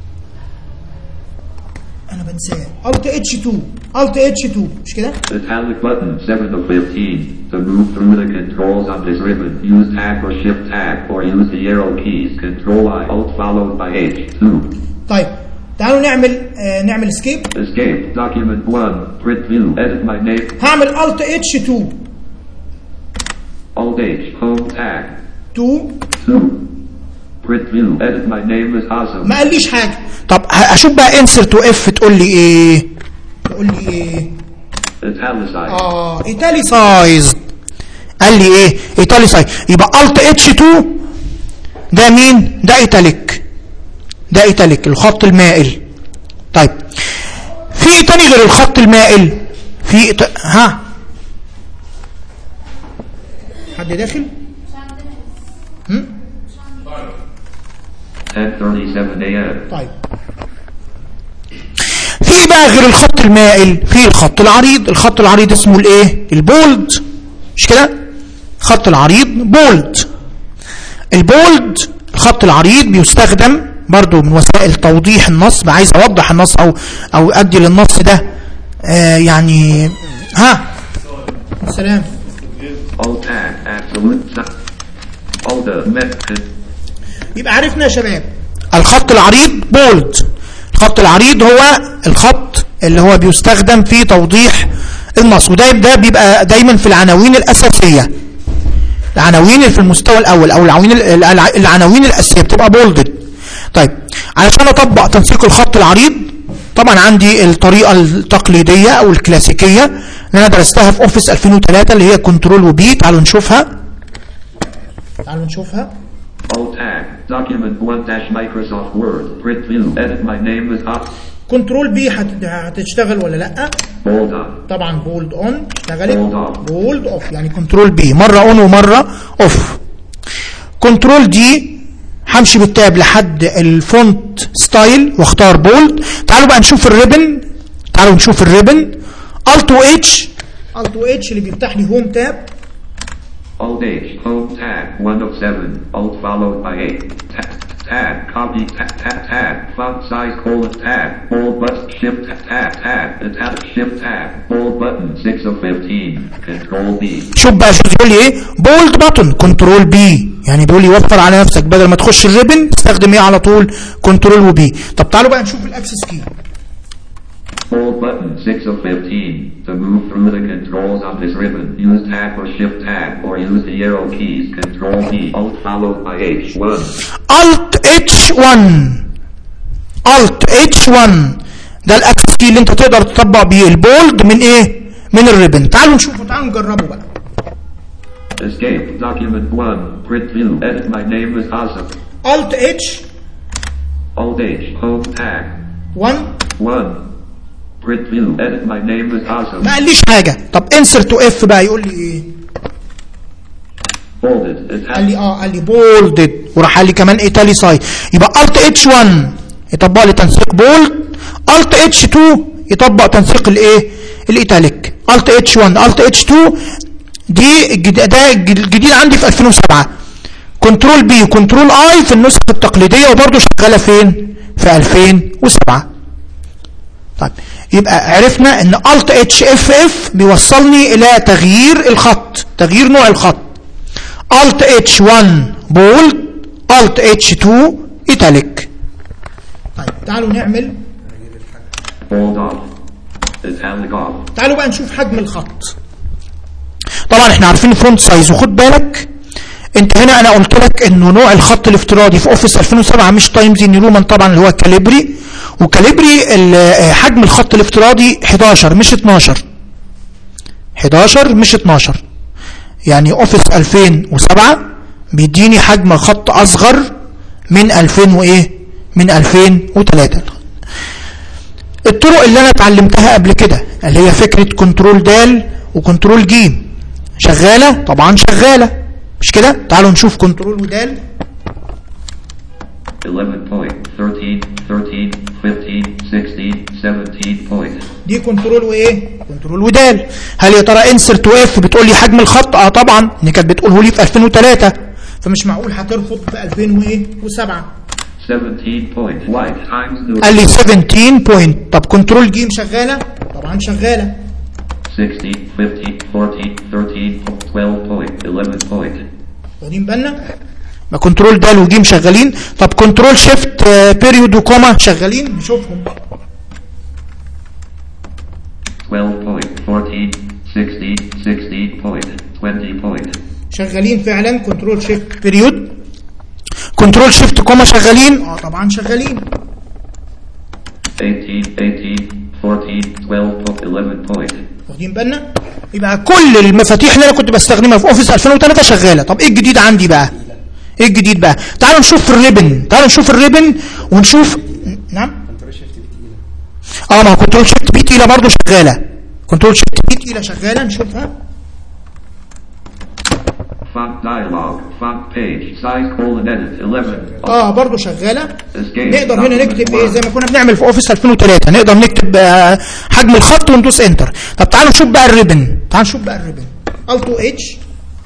انا بنساه الت اتش 2 الت اتش 2 مش كده Italic button 7 of 15. To move through the controls on this ribbon, use Tab or Shift Tab or use the arrow keys. Control I, Alt followed by H. 2. طيب تعالوا نعمل آه نعمل سكيب Escape. Document 1. Print view. Edit my name. هعمل الت اتش 2 Alt H. Home tag. 2 2. Print view. Edit my name is Awesome. ما قاليش حاجه طب ه- اشوف بقى انسرت واف تقول لي ايه تقول لي ايه Italicized. اه ايطالي سايز قال لي ايه ايطالي سايز يبقى الت اتش 2 ده مين ده ايتاليك ده ايتاليك الخط المائل طيب في ايه تاني غير الخط المائل في إيط... ها حد داخل 10:37 a.m. طيب في بقى غير الخط المائل في الخط العريض الخط العريض اسمه الايه البولد مش كده خط العريض بولد البولد الخط العريض بيستخدم برضو من وسائل توضيح النص بقى عايز اوضح النص او او ادي للنص ده آه يعني ها سلام Alt tag. Absolute. T- Alt the method. يبقى عرفنا يا شباب الخط العريض بولد الخط العريض هو الخط اللي هو بيستخدم في توضيح النص وده ده بيبقى دايما في العناوين الأساسية العناوين اللي في المستوى الأول أو العناوين الع- العناوين الأساسية بتبقى بولدد طيب علشان أطبق تنسيق الخط العريض طبعا عندي الطريقة التقليدية أو الكلاسيكية اللي أنا درستها في أوفيس 2003 اللي هي كنترول وبي تعالوا نشوفها تعالوا نشوفها Alt tag. Document 1 dash Microsoft Word. Print view. Edit my name is Awesome. كنترول بي هت- هتشتغل ولا لا Bold on. طبعا بولد اون اشتغلت Hold on. بولد اوف يعني كنترول بي مره اون ومره اوف كنترول دي همشي بالتاب لحد الفونت ستايل واختار بولد تعالوا بقى نشوف الريبن تعالوا نشوف الريبن الت اتش الت اتش اللي بيفتح لي هوم تاب Alt H. Home tag. 1 of 7. Alt followed by 8. Tag. Tag. Copy. Tag. Tag. Tag. Font size colon tag. Bold button. Shift. Tag. Tag. Italic. Shift tag. Bold button. 6 of 15. Control B. شوف بقى شوف يقول لي ايه بولد بutton كنترول بي يعني بيقول لي وفر على نفسك بدل ما تخش الريبن استخدم ايه على طول كنترول وبي طب تعالوا بقى نشوف الاكسس كي Bold button 6 of 15. To move through the controls on this ribbon, use tab or shift tab or use the arrow keys. Control B. Alt followed by H1. Alt H1 Alt H1 ده الاكسس كي اللي انت تقدر تطبق بيه البولد من ايه من الريبن تعالوا نشوفه تعالوا نجربه بقى Escape. Document 1. Print view. Edit my name is Awesome. Alt H Alt H. Home tag. 1 1. Print view. Edit my name is Awesome. ما قاليش حاجه طب انسرت اف بقى يقول لي ايه Folded. قال لي Italic. اه قال لي بولدد وراح قال لي كمان ايطالي ساي يبقى الت اتش 1 يطبق لي تنسيق بولد الت اتش 2 يطبق تنسيق الايه الايتاليك الت اتش 1 الت اتش 2 دي الجد- ده الجد- الجديد عندي في 2007 كنترول بي وكنترول اي في النسخه التقليديه وبرضه شغاله فين في 2007 طيب يبقى عرفنا ان الت اتش اف اف بيوصلني الى تغيير الخط تغيير نوع الخط Alt H1 bold Alt H2 italic طيب تعالوا نعمل Bold off. Italic off. تعالوا بقى نشوف حجم الخط طبعا احنا عارفين الفونت سايز وخد بالك انت هنا انا قلت لك انه نوع الخط الافتراضي في اوفيس 2007 مش تايمز نيومان طبعا اللي هو كاليبري وكاليبري ال- حجم الخط الافتراضي 11 مش 12 11 مش 12 يعني اوفيس 2007 بيديني حجم خط اصغر من 2000 وايه من 2003 الطرق اللي انا اتعلمتها قبل كده اللي هي فكرة كنترول دال وكنترول جيم شغالة طبعا شغالة مش كده تعالوا نشوف كنترول ودال 11 point, 13, 13, 15, 16, 17 point. دي كنترول وايه كنترول ودال هل يا ترى انسرت واف بتقول لي حجم الخط اه طبعا ان كانت بتقوله لي في 2003 فمش معقول هترفض في 2007 17 point. White times new. قال لي 17 بوينت طب كنترول جيم شغاله طبعا شغاله 60, 50, 40, 13, 12 point, 11 point. واخدين بالنا ما كنترول دال وجيم شغالين طب كنترول شيفت بيريود وكوما شغالين نشوفهم 12 point, 14, 16, 16 point, 20 point. شغالين فعلا كنترول شيفت بيريود كنترول شيفت كوما شغالين اه طبعا شغالين 18, 18, 14, 12 point, 11 point. واخدين بالنا يبقى كل المفاتيح اللي انا كنت بستخدمها في اوفيس 2003 شغاله طب ايه الجديد عندي بقى ايه الجديد بقى تعالوا نشوف الريبن تعالوا نشوف الريبن ونشوف نعم اه ما هو كنترول شيفت بي تقيله برضه شغاله كنترول شيفت بي تقيله شغاله نشوفها Font dialog, font page, size colon edit, 11. اه برضه شغاله Escape. نقدر هنا نكتب ايه زي ما كنا بنعمل في اوفيس 2003 نقدر نكتب آه، حجم الخط وندوس انتر طب تعالوا نشوف بقى الريبن تعالوا نشوف بقى الريبن التو اتش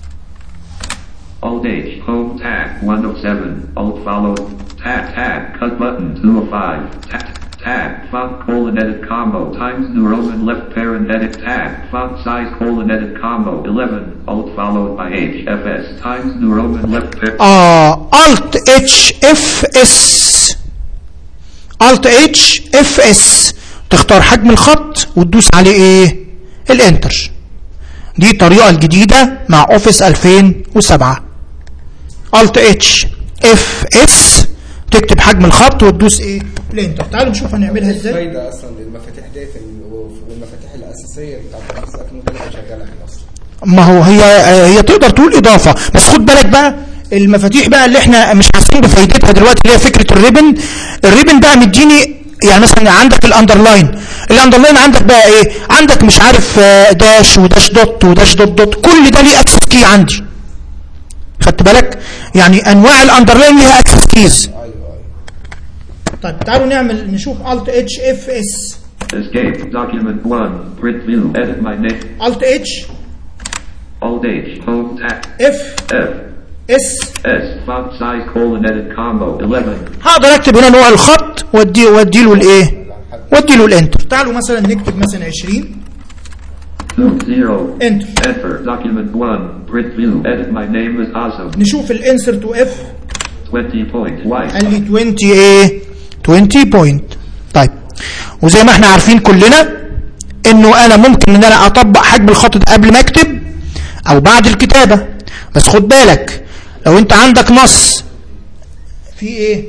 Alt H, home tab, 1 of 7, alt follow, tab, tab, cut button, 2 of 5, tab, tab, font colon edit combo, times New Roman left parent edit tab, font size colon edit combo, 11, alt followed by H, FS, times New Roman left parent. اه الت اتش اف اس الت اتش اف اس تختار حجم الخط وتدوس عليه ايه الانتر دي الطريقه الجديده مع اوفيس 2007 الت اتش اف اس تكتب حجم الخط وتدوس ايه الانتر تعالوا نشوف هنعملها ازاي فايدة اصلا للمفاتيح ديت ال- والمفاتيح الاساسيه بتاعت الاوفيس 2003 شغاله عليها اصلا ما هو هي هي تقدر تقول اضافه بس خد بالك بقى المفاتيح بقى اللي احنا مش حاسين بفايدتها دلوقتي اللي هي فكره الريبن الريبن بقى مديني يعني مثلا عندك الاندرلاين الاندرلاين عندك بقى ايه عندك مش عارف آه، داش وداش دوت وداش دوت دوت كل ده ليه اكسس كي عندي خدت بالك يعني انواع الاندرلاين ليها اكسس كيز ايوه ايوه طيب تعالوا نعمل نشوف الت اتش اف اس Escape, document 1, print view, edit my name, الت اتش alt H, home tab, اف F, اس S, font size colon edit combo, 11, هقدر اكتب هنا نوع الخط وادي وادي له الايه وادي له الانتر تعالوا مثلا نكتب مثلا 20 2, 0, انتر enter, document 1, print view, edit my name is awesome, نشوف الانسرت واف 20 point, white, قال لي 20 ايه 20 بوينت طيب وزي ما احنا عارفين كلنا انه انا ممكن ان انا اطبق حجم الخط ده قبل ما اكتب او بعد الكتابه بس خد بالك لو انت عندك نص في ايه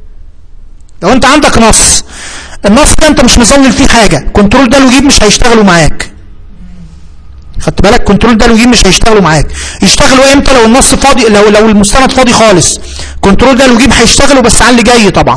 لو انت عندك نص النص ده انت مش مظلل فيه حاجه كنترول ده وجيب مش هيشتغلوا معاك خدت بالك كنترول ده وجيب مش هيشتغلوا معاك يشتغلوا امتى لو النص فاضي لو لو المستند فاضي خالص كنترول ده وجيب هيشتغلوا بس على اللي جاي طبعا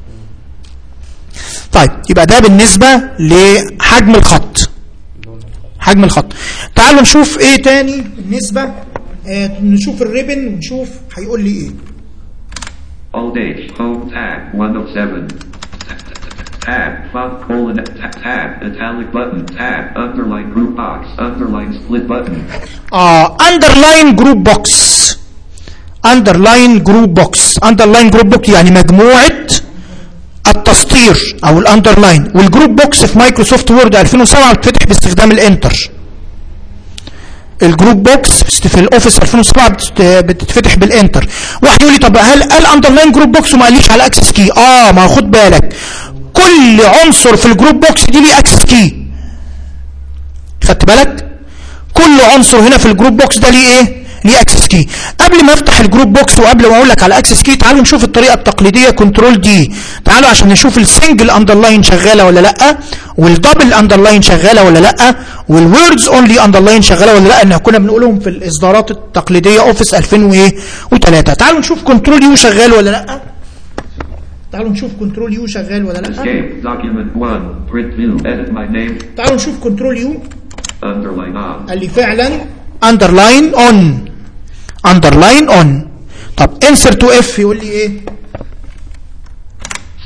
طيب يبقى ده بالنسبه لحجم الخط حجم الخط تعالوا نشوف ايه تاني بالنسبه آه نشوف الريبن ونشوف هيقول لي ايه alt H, home tab, 1 of 7, tab, font colon, tab, tab, italic button, tab, underline group box, underline split button, اه اندرلاين جروب بوكس اندرلاين جروب بوكس اندرلاين جروب بوكس يعني مجموعه التسطير او الاندرلاين والجروب بوكس في مايكروسوفت وورد 2007 بتفتح باستخدام الانتر الجروب بوكس في الاوفيس 2007 بتت- بتتفتح بالانتر واحد يقول لي طب هل قال اندرلاين جروب بوكس وما قاليش على اكسس كي اه ما خد بالك كل عنصر في الجروب بوكس دي ليه اكسس كي خدت بالك كل عنصر هنا في الجروب بوكس ده ليه ايه ليه اكسس كي قبل ما افتح الجروب بوكس وقبل ما اقول لك على اكسس كي تعالوا نشوف الطريقه التقليديه كنترول دي تعالوا عشان نشوف السنجل اندرلاين شغاله ولا لا والدبل اندرلاين شغاله ولا لا والوردز اونلي اندرلاين شغاله ولا لا ان كنا بنقولهم في الاصدارات التقليديه اوفيس 2003 تعالوا نشوف كنترول يو شغال ولا لا تعالوا نشوف كنترول يو شغال ولا لا escape, document 1, print view, edit my name, تعالوا نشوف كنترول يو underline on, قال لي فعلا underline on underline on طب insert to f يقول لي ايه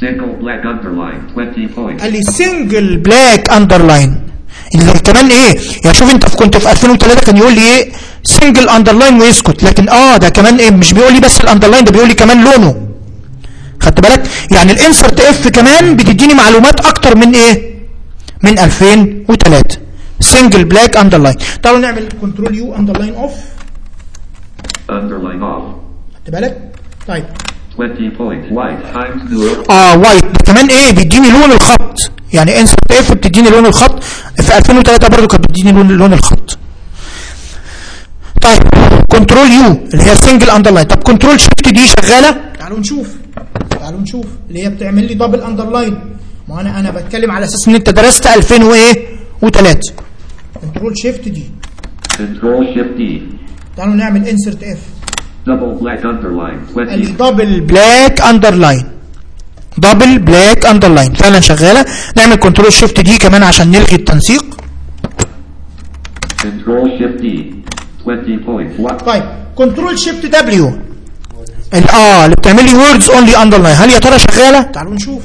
Single black underline. 20 points. قال لي سنجل بلاك اندرلاين اللي كمان ايه يعني شوف انت في كنت في 2003 كان يقول لي ايه سنجل اندرلاين ويسكت لكن اه ده كمان ايه مش بيقول لي بس الاندرلاين ده بيقول لي كمان لونه خدت بالك يعني الانسرت اف كمان بتديني معلومات اكتر من ايه من 2003 سنجل بلاك اندرلاين تعالوا نعمل كنترول يو اندرلاين اوف Underline off. خدت بالك طيب 20 points. White times new. اه وايت ده كمان ايه بيديني لون الخط يعني انسرت اف بتديني لون الخط في 2003 برضو كانت بتديني لون لون الخط طيب كنترول يو اللي هي سنجل اندرلاين طب كنترول شيفت دي شغاله تعالوا نشوف تعالوا نشوف اللي هي بتعمل لي دبل اندرلاين ما انا انا بتكلم على اساس ان انت درست 2000 وايه و3 كنترول شيفت دي Control Shift D. تعالوا نعمل انسرت اف Double black underline. قال لي 20. دبل بلاك اندرلاين دبل بلاك اندرلاين فعلا شغاله نعمل كنترول شيفت دي كمان عشان نلغي التنسيق Control Shift D. 20 points. What? طيب كنترول شيفت دبليو اه اللي بتعمل لي ووردز اونلي اندرلاين هل يا ترى شغاله تعالوا نشوف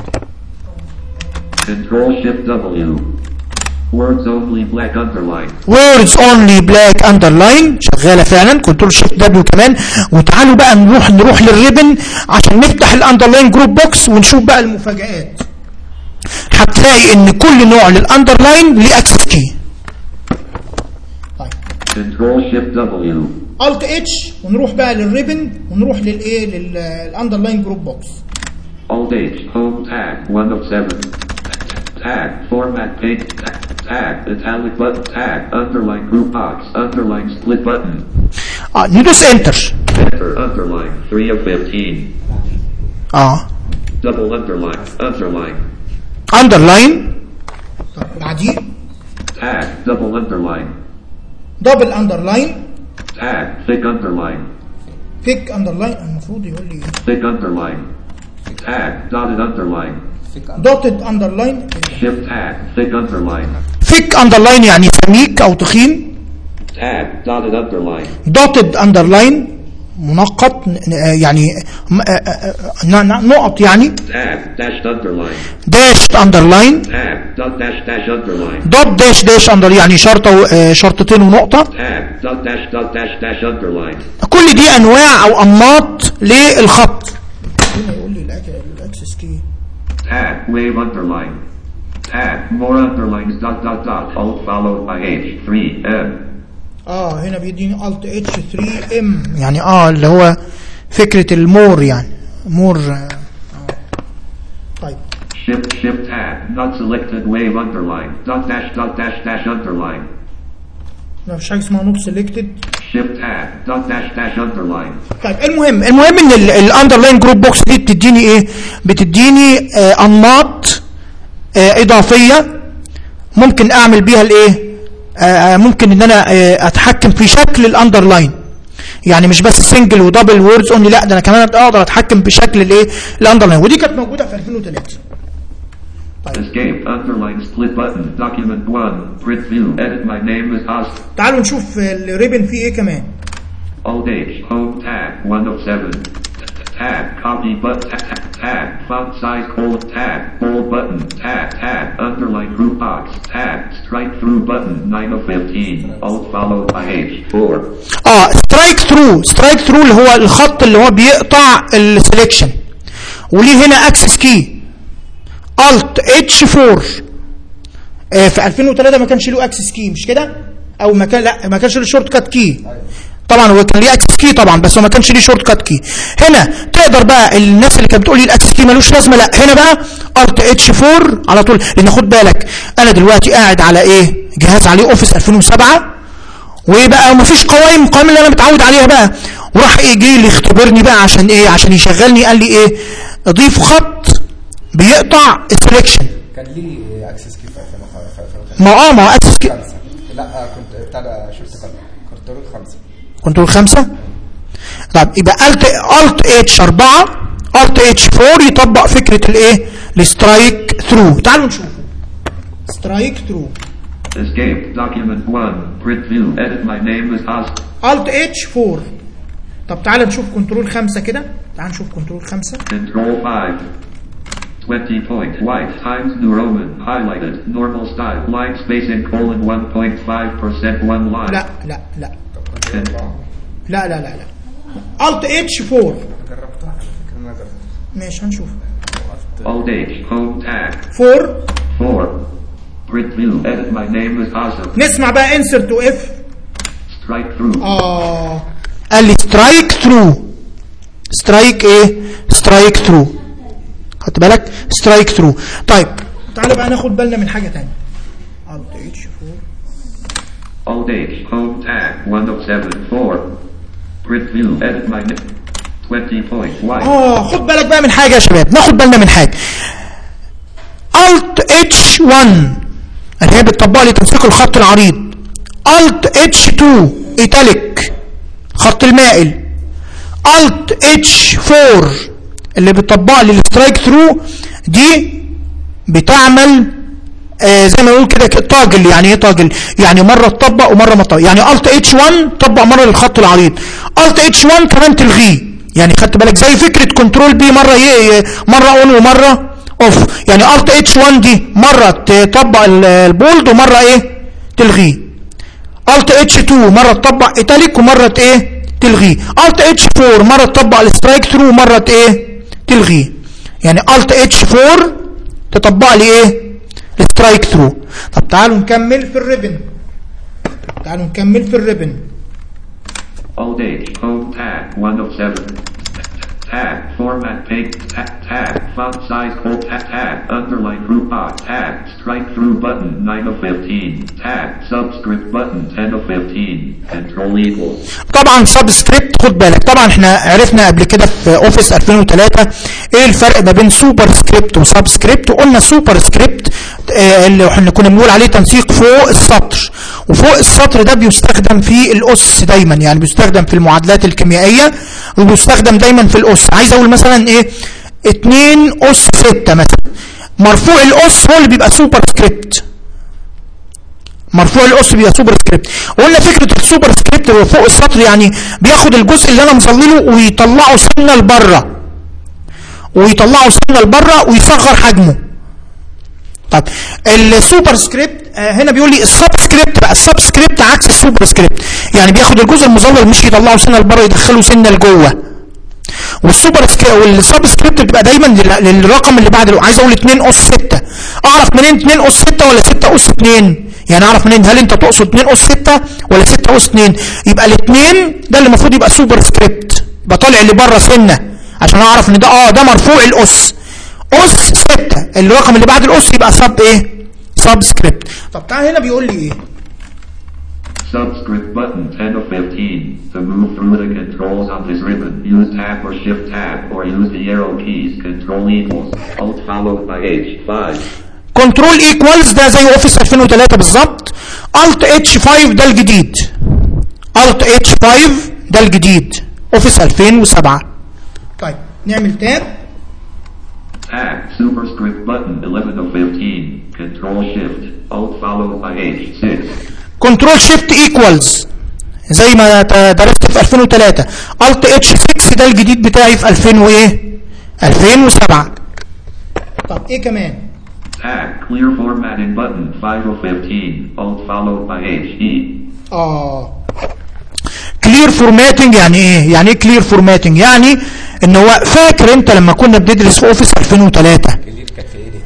Control Shift W. Words only black underline. ووردز اونلي بلاك اندرلاين شغاله فعلا كنترول شيفت دبليو كمان وتعالوا بقى نروح نروح للريبن عشان نفتح الاندرلاين جروب بوكس ونشوف بقى المفاجآت هتلاقي ان كل نوع للاندرلاين ليه اكسس كي طيب Control Shift W. الت اتش ونروح بقى للريبن ونروح للايه للاندرلاين جروب بوكس Alt H. Home tag. 1 of 7. Tag. Format page. Tag. Italic button. Tag. Underline group box. Underline split button. اه ندوس انتر Enter. Underline. 3 of 15. اه Double underline. Underline. اندرلاين طب بعديه Tag. Double underline. دبل اندرلاين Tag. Thick underline. بيك اندرلاين المفروض يقول لي Thick underline. Tag. Dotted underline. دوتد اندرلاين Shift tag. Thick underline. ثيك اندرلاين يعني سميك او تخين Tag. Dotted underline. دوتد اندرلاين منقط ن- آه، يعني م- آه، آه، ن- ن- نقط يعني Tag. Dashed underline. داش اندرلاين Tag. Dot dash dash underline. دوت داش داش اندر يعني شرطه و- آه، شرطتين ونقطه Tag. Dot dash dot dash dash underline. كل دي انواع او انماط للخط هنا يقول لي الاكسس كي Tag. Wave underline. Tag. More underlines. Dot dot dot. Alt followed by H. 3 M. اه هنا بيديني الت اتش 3 ام يعني اه اللي هو فكره المور يعني مور آه. طيب Shift shift tag. Not selected. Wave underline. Dot dash dot dash dash underline. ما فيش حاجه اسمها نوت سيلكتد Shift tag. Dot dash dash underline. طيب المهم المهم ان الاندرلاين جروب بوكس دي بتديني ايه بتديني آه انماط آه اضافيه ممكن اعمل بيها الايه آه آه، ممكن ان انا آه اتحكم في شكل الاندرلاين يعني مش بس سنجل ودبل ووردز اونلي لا ده انا كمان اقدر اتحكم بشكل الايه الاندرلاين ودي كانت موجوده في 2003 Escape. Underline split button. Document 1. Print view. Edit. My name is Oz. تعالوا نشوف الريبن فيه ايه كمان Alt H. Home tag. 1 of 7. Tag. Copy but tag. Tag. Font size bold tag. Bold button. Tag. Tag. Underline group box. Tag. Strike through button. 9 of 15. Alt followed by H. 4. اه سترايك ثرو سترايك ثرو اللي هو الخط اللي هو بيقطع السليكشن وليه هنا اكسس كي الت اتش 4 آه في 2003 ما كانش له اكسس كي مش كده او ما كان لا ما كانش له شورت كات كي طبعا هو كان ليه اكسس كي طبعا بس هو ما كانش ليه شورت كات كي هنا تقدر بقى الناس اللي كانت بتقول لي الاكسس كي ملوش لازمه لا هنا بقى الت اتش 4 على طول لان خد بالك انا دلوقتي قاعد على ايه جهاز عليه اوفيس 2007 وبقى مفيش قوائم القوائم اللي انا متعود عليها بقى وراح ايه جه اللي يختبرني بقى عشان ايه عشان يشغلني قال لي ايه اضيف خط بيقطع السلكشن كان ليه اكسس كي في 2005 ما اه ما هو اكسس كي لا آه، كنت بتاع ده شفت كان كنترول خمسة كنترول خمسة طب يبقى الت الت اتش 4 الت اتش 4 يطبق فكره الايه السترايك ثرو تعالوا نشوف سترايك ثرو Escape. Document 1. Print view. Edit. My name is Oz. الت اتش 4 طب تعال نشوف كنترول خمسة كده تعال نشوف كنترول خمسة Control 5. 20 point white times New Roman highlighted normal style line spacing colon 1.5% one line. لا لا لا And لا لا لا لا الت اتش 4 جربتها على فكره انا جربتها ماشي هنشوف old age home tag 4 4. Grid view edit my name is Azam. نسمع بقى انسر تو اف Strike through. اه قال لي سترايك ثرو سترايك ايه سترايك ثرو خدت بالك سترايك ثرو طيب تعالى بقى ناخد بالنا من حاجه ثانيه الت اتش 4 Old age home tag 1 of 7 4. Grid view edit my name 20 point white. اه خد بالك بقى من حاجه يا شباب ناخد بالنا من حاجه الت اتش 1 اللي هي بتطبق لي تنسيق الخط العريض الت اتش 2 ايتاليك خط المائل الت اتش 4 اللي بتطبق لي السترايك ثرو دي بتعمل آه زي ما نقول كده ك- طاجل يعني ايه طاجل يعني مره تطبق ومره ما تطبق يعني الت اتش 1 طبق مره للخط العريض الت اتش 1 كمان تلغيه يعني خدت بالك زي فكره كنترول بي مره ي... ي- مره اون ومره اوف يعني الت اتش 1 دي مره تطبق ال- البولد ومره ايه تلغيه الت اتش 2 مره تطبق ايتاليك ومره ايه تلغيه الت اتش 4 مره تطبق السترايك ثرو ومره ايه تلغيه يعني الت اتش 4 تطبق لي ايه السترايك ثرو طب تعالوا نكمل في الريبن تعالوا نكمل في الريبن Old age home tag 1 of 7. Tag format page tag tag font size code tag tag underline group box tag strike through button 9 of 15 tag subscript button 10 of 15 control equals طبعا سبسكريبت خد بالك طبعا احنا عرفنا قبل كده في اوفيس 2003 ايه الفرق ما بين سوبر سكريبت وسبسكريبت وقلنا سوبر سكريبت آه، اللي احنا كنا بنقول عليه تنسيق فوق السطر وفوق السطر ده بيستخدم في الاس دايما يعني بيستخدم في المعادلات الكيميائيه وبيستخدم دايما في الاس عايز اقول مثلا ايه 2 اس 6 مثلا مرفوع الاس هو اللي بيبقى سوبر سكريبت مرفوع الاس بيبقى سوبر سكريبت وقلنا فكره السوبر سكريبت اللي هو فوق السطر يعني بياخد الجزء اللي انا مظلله ويطلعه سنه لبره ويطلعه سنه لبره ويصغر حجمه طب السوبر سكريبت آه هنا بيقول لي السب سكريبت بقى السب سكريبت عكس السوبر سكريبت يعني بياخد الجزء المظلل مش يطلعه سنه لبره يدخله سنه لجوه والسوبر سكريبت والسب سكريبت بتبقى دايما لل- للرقم اللي بعد عايز اقول 2 اس 6 اعرف منين 2 اس 6 ولا 6 اس 2 يعني اعرف منين هل انت تقصد 2 اس 6 ولا 6 اس 2 يبقى الاثنين ده اللي المفروض يبقى سوبر سكريبت يبقى طالع اللي بره سنه عشان اعرف ان ده اه ده مرفوع الاس اس 6 الرقم اللي بعد الاس يبقى سب ايه سب سكريبت طب تعال هنا بيقول لي ايه subscript button 10 of 15 to move through the controls on this ribbon use tab or shift tab or use the arrow keys control equals alt followed by h 5 كنترول ايكوالز ده زي اوفيس 2003 بالظبط الت اتش 5 ده الجديد الت اتش 5 ده الجديد اوفيس 2007 طيب نعمل تاب Tag superscript button 11 of 15. Control shift. Alt followed by H 6. كنترول شيفت ايكوالز زي ما ت- درست في 2003 الت اتش 6 ده الجديد بتاعي في 2000 وايه 2007 طب ايه كمان Tag clear formatting button 5 of 15. Alt followed by H E. اه كلير فورماتنج يعني ايه يعني ايه كلير فورماتنج يعني ان هو فاكر انت لما كنا بندرس في اوفيس 2003 كلير كان في ايديت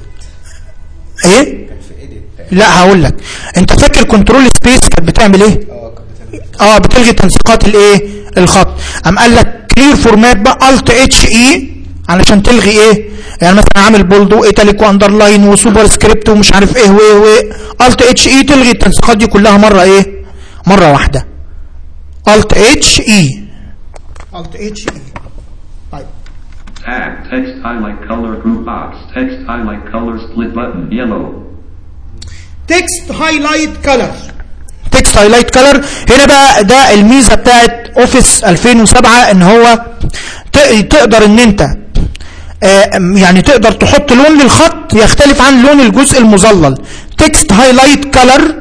ايه كان في ايديت لا هقول لك انت فاكر كنترول سبيس كانت بتعمل ايه اه كانت بتعمل اه بتلغي تنسيقات الايه الخط قام قال لك كلير فورمات بقى الت اتش اي علشان تلغي ايه يعني مثلا عامل بولدو ايتاليك واندرلاين وسوبر سكريبت ومش عارف ايه وايه وايه الت اتش اي تلغي التنسيقات دي كلها مره ايه مره واحده الت اتش اي الت اتش اي طيب Tag text highlight color group box. Text highlight color split button yellow. تكست هايلايت كلر تكست هايلايت كلر هنا بقى ده الميزه بتاعت اوفيس 2007 ان هو ت- تقدر ان انت آه، يعني تقدر تحط لون للخط يختلف عن لون الجزء المظلل تكست هايلايت كلر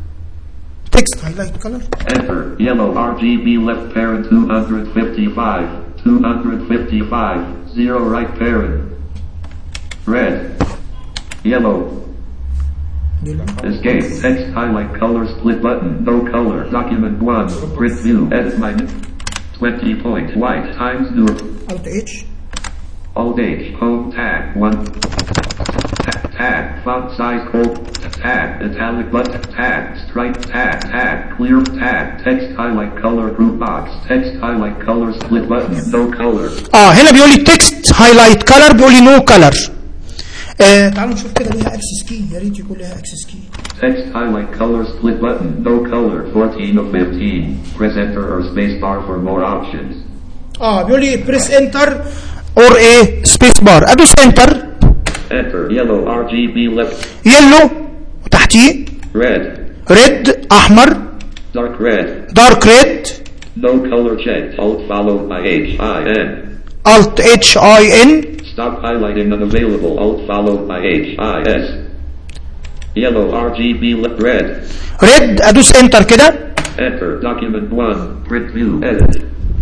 تكست هايلايت كلر Enter yellow RGB left parent 255. 255. 0 right parent. Red. Yellow. دي بقى. Escape. Text highlight color split button. No color. Document 1. Print view. Edit minus 20 point. White times new. Alt H Alt H. Home tag. 1. Tag. Tag. Font size code. Tag. Italic button. Tag. Stripe. Tag. Tag. Clear. Tag. Text highlight color group box. Text highlight color split button. No color. اه هنا بيقول لي تكست هايلايت كلر بيقول لي نو كلر آه تعالوا نشوف كده ليها اكسس كي يا ريت يكون ليها اكسس كي Text highlight color split button. No color. 14 of 15. Press enter or spacebar for more options. اه بيقول لي بريس انتر اور ايه سبيس بار ادوس انتر Enter. Yellow RGB left. يلو وتحتيه Red. ريد احمر Dark red. دارك ريد No color checked. Alt followed by H I N. الت اتش اي ان Stop highlighting unavailable. Alt followed by H I S. Yellow RGB left red. ريد ادوس انتر كده Enter. Document 1. Print view. Edit.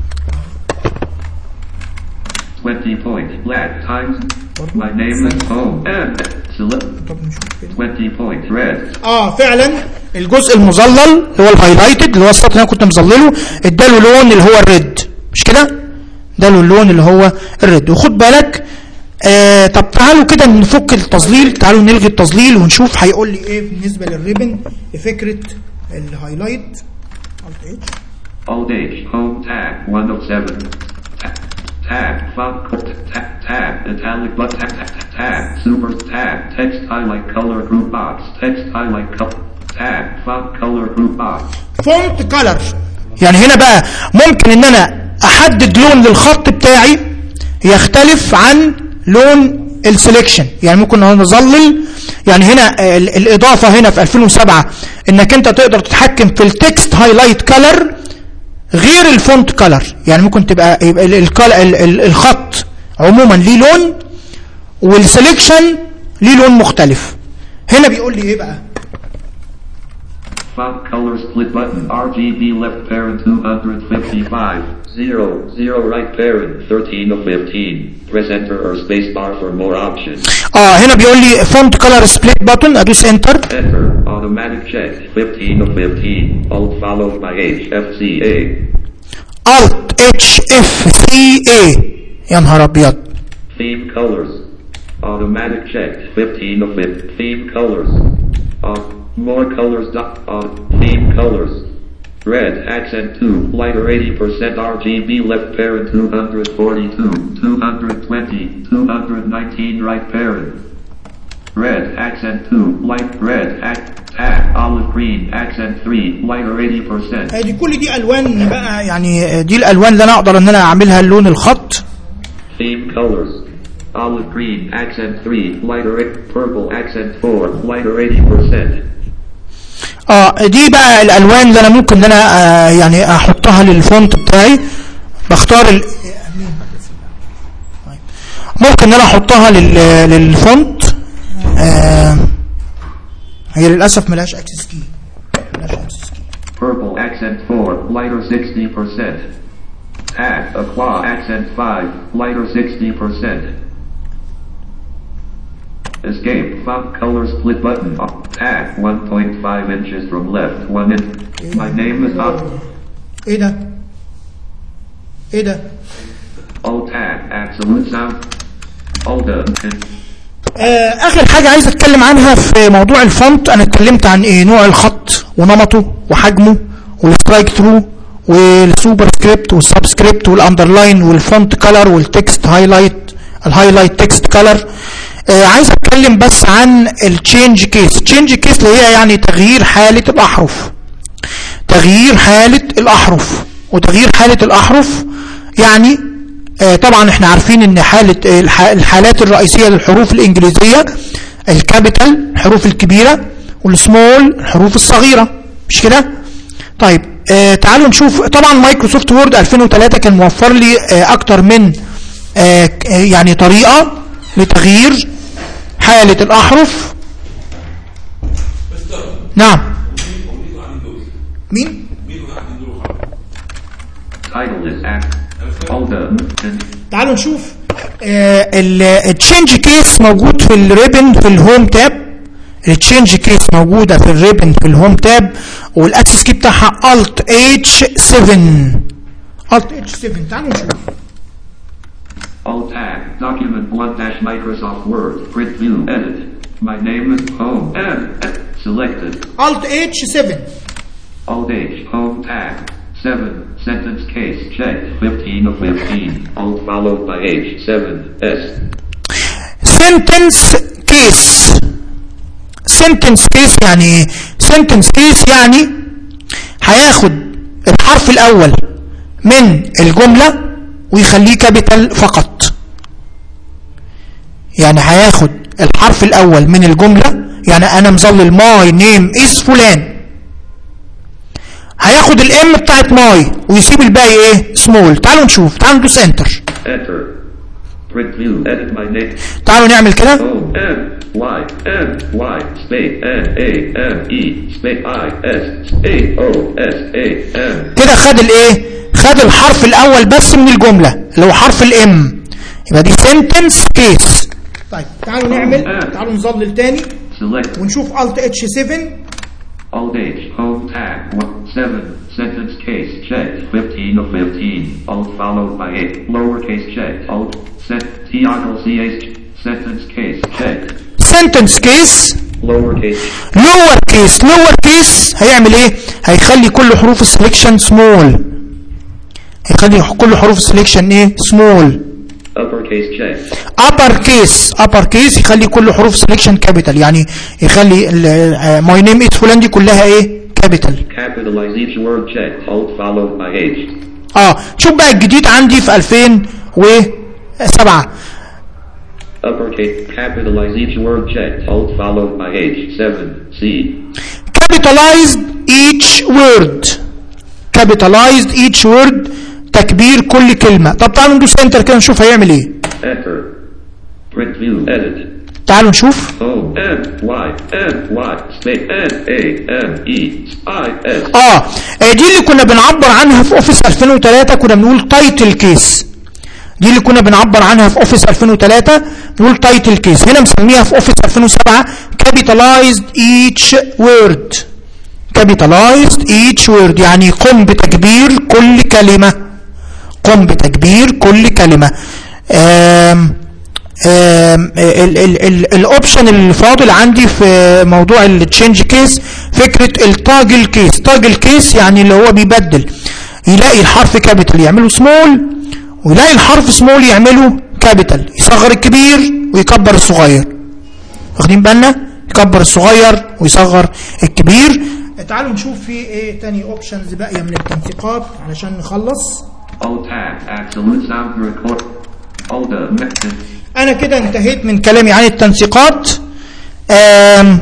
20 point. Black times. My name is home. And select. 20 point. Red. اه فعلا الجزء المظلل اللي هو الهايلايتد اللي هو السطر اللي انا كنت مظلله اداله لون اللي هو الريد مش كده اداله اللون اللي هو الريد وخد بالك آه طب تعالوا كده نفك التظليل تعالوا نلغي التظليل ونشوف هيقول لي ايه بالنسبه للريبن فكره الهايلايت Alt H. Alt H. Home tag. 1 of 7. Tag. Tag. Font. co- Tag. Tag. Italic but tag. Tag. Tag. Tag. Super tag. Text highlight color group box. Text highlight color. Tag. Font color group box. فونت كلر يعني هنا بقى ممكن ان انا احدد لون للخط بتاعي يختلف عن لون السليكشن يعني ممكن انا اظلل يعني هنا ال- الاضافه هنا في 2007 انك انت تقدر تتحكم في التكست هايلايت كلر غير الفونت كلر يعني ممكن تبقى يبقى ال- الكل- ال- ال- الخط عموما ليه لون والسليكشن ليه لون مختلف هنا بيقول لي ايه بقى Font color split button. RGB left parent 255. 0. 0 right parent 13 of 15. Press enter or spacebar for more options. اه هنا بيقول لي فونت كلر سبليت بutton ادوس انتر Enter. Automatic check. 15 of 15. Alt followed by H. F C A. Alt H F C A يا نهار ابيض Theme colors. Automatic check. 15 of 15. Theme colors. Uh, more colors. Dot, uh, theme colors. Red accent 2. Lighter 80% RGB left parent 242. 220. 219 right parent. Red accent 2. Light red. Act, tag. Olive green. Accent 3. Lighter 80%. دي كل دي الوان بقى يعني دي الالوان اللي انا اقدر ان انا اعملها لون الخط Theme colors. Olive green, accent 3, lighter eight- purple, accent 4, lighter 80%. اه دي بقى الالوان اللي انا ممكن ان انا آه يعني احطها للفونت بتاعي بختار ال... ممكن ان انا احطها لل... للفونت آه هي للاسف ملهاش اكسس كي ملهاش اكسس كي Purple, accent 4, lighter 60%. Tag, aqua, accent 5, lighter 60%. Escape, font color split button. Tag, 1.5 inches from left, 1 inch. My name is up. ايه ده ايه ده Alt tag, absolute sound. Alt done. آه، اخر حاجة عايز اتكلم عنها في موضوع الفونت انا اتكلمت عن ايه نوع الخط ونمطه وحجمه والسترايك ثرو والسوبر سكريبت والسبسكريبت والاندرلاين والفونت كلر والتكست هايلايت الهايلايت تكست كلر آه عايز اتكلم بس عن التشينج كيس تشينج كيس اللي هي يعني تغيير حالة الاحرف تغيير حالة الأحرف وتغيير حالة الأحرف يعني آه، طبعا احنا عارفين ان حالة آه، الح- الحالات الرئيسية للحروف الإنجليزية الكابيتال الحروف الكبيرة والسمول الحروف الصغيرة مش كده طيب آه تعالوا نشوف طبعا مايكروسوفت وورد 2003 كان موفر لي آه اكتر من آه ك- آه، يعني طريقة لتغيير حالة الأحرف نعم مين Title is act. Alt done. And تعالوا نشوف التشينج كيس موجود في الريبن في الهوم تاب التشينج كيس موجوده في الريبن في الهوم تاب والاكسس كي بتاعها الت اتش 7 الت اتش 7 تعالوا نشوف Alt tag, document 1 dash Microsoft Word, print view, edit. My name is home, M, selected. الت اتش 7 Alt H, home tag. 7, sentence case, checked, 15 of 15. Alt followed by H, 7, S. sentence case sentence case يعني ايه sentence case يعني هياخد الحرف الاول من الجملة ويخليه كابيتال فقط يعني هياخد الحرف الاول من الجملة يعني انا مظلل ماي نيم از فلان هياخد الام بتاعت ماي ويسيب الباقي ايه سمول تعالوا نشوف تعالوا ندوس انتر Enter. Print view, edit my name. تعالوا نعمل كده O, M, Y, M, Y, space, N, A, M, E, space, I, S, A, O, S, A, M. كده خد الايه خد الحرف الاول بس من الجمله اللي هو حرف الام يبقى دي سنتنس كيس طيب تعالوا نعمل تعالوا نظلل تاني Select ونشوف الت اتش 7 Alt H, home tag, 1, 7, sentence case, checked, 15 of 15. Alt followed by 8, lowercase checked. Alt, set, Tiago CH, sentence case, checked. سنتنس كيس Lowercase, لور كيس لور كيس هيعمل ايه هيخلي كل حروف السلكشن سمول هيخلي كل حروف السلكشن ايه سمول uppercase checked. ابر كيس ابر كيس يخلي كل حروف سلكشن كابيتال يعني يخلي ماي نيم از فلان دي كلها ايه كابيتال Capitalize each word checked. Alt followed by H. اه شوف بقى الجديد عندي في 2007 Uppercase, capitalize each word checked. Alt followed by H. 7, C. capitalized each word capitalized each word تكبير كل كلمة طب تعالوا ندوس انتر كده نشوف هيعمل ايه Enter. Print view, edit. تعالوا نشوف O, M, Y, M, Y, space, N, A, M, E, I, S. اه آه، دي اللي كنا بنعبر عنها في اوفيس 2003 كنا بنقول تايتل كيس دي اللي كنا بنعبر عنها في اوفيس 2003 نقول تايتل كيس هنا مسميها في اوفيس 2007 capitalized each word capitalized each word يعني قم بتكبير كل كلمة قم بتكبير كل كلمة آم آم، ال- ال- ال- الاوبشن اللي فاضل عندي في موضوع التشينج كيس فكره التاجل كيس تاجل كيس يعني اللي هو بيبدل يلاقي الحرف كابيتال يعمله سمول ويلاقي الحرف سمول يعمله كابيتال يصغر الكبير ويكبر الصغير واخدين بالنا يكبر الصغير ويصغر الكبير تعالوا نشوف في ايه تاني اوبشنز باقيه من التنسيقات علشان نخلص Alt tab, absolute sound record. Alt a method. انا كده انتهيت من كلامي عن التنسيقات آم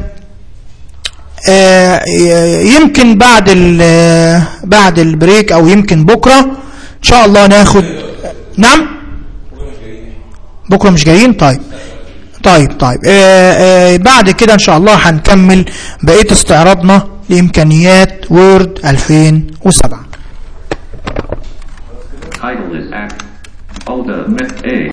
آه، يمكن بعد ال- بعد البريك او يمكن بكره ان شاء الله ناخد نعم بكره مش جايين طيب طيب طيب آه آه بعد كده ان شاء الله هنكمل بقيه استعراضنا لامكانيات وورد 2007 Title is act. Alt a meth A.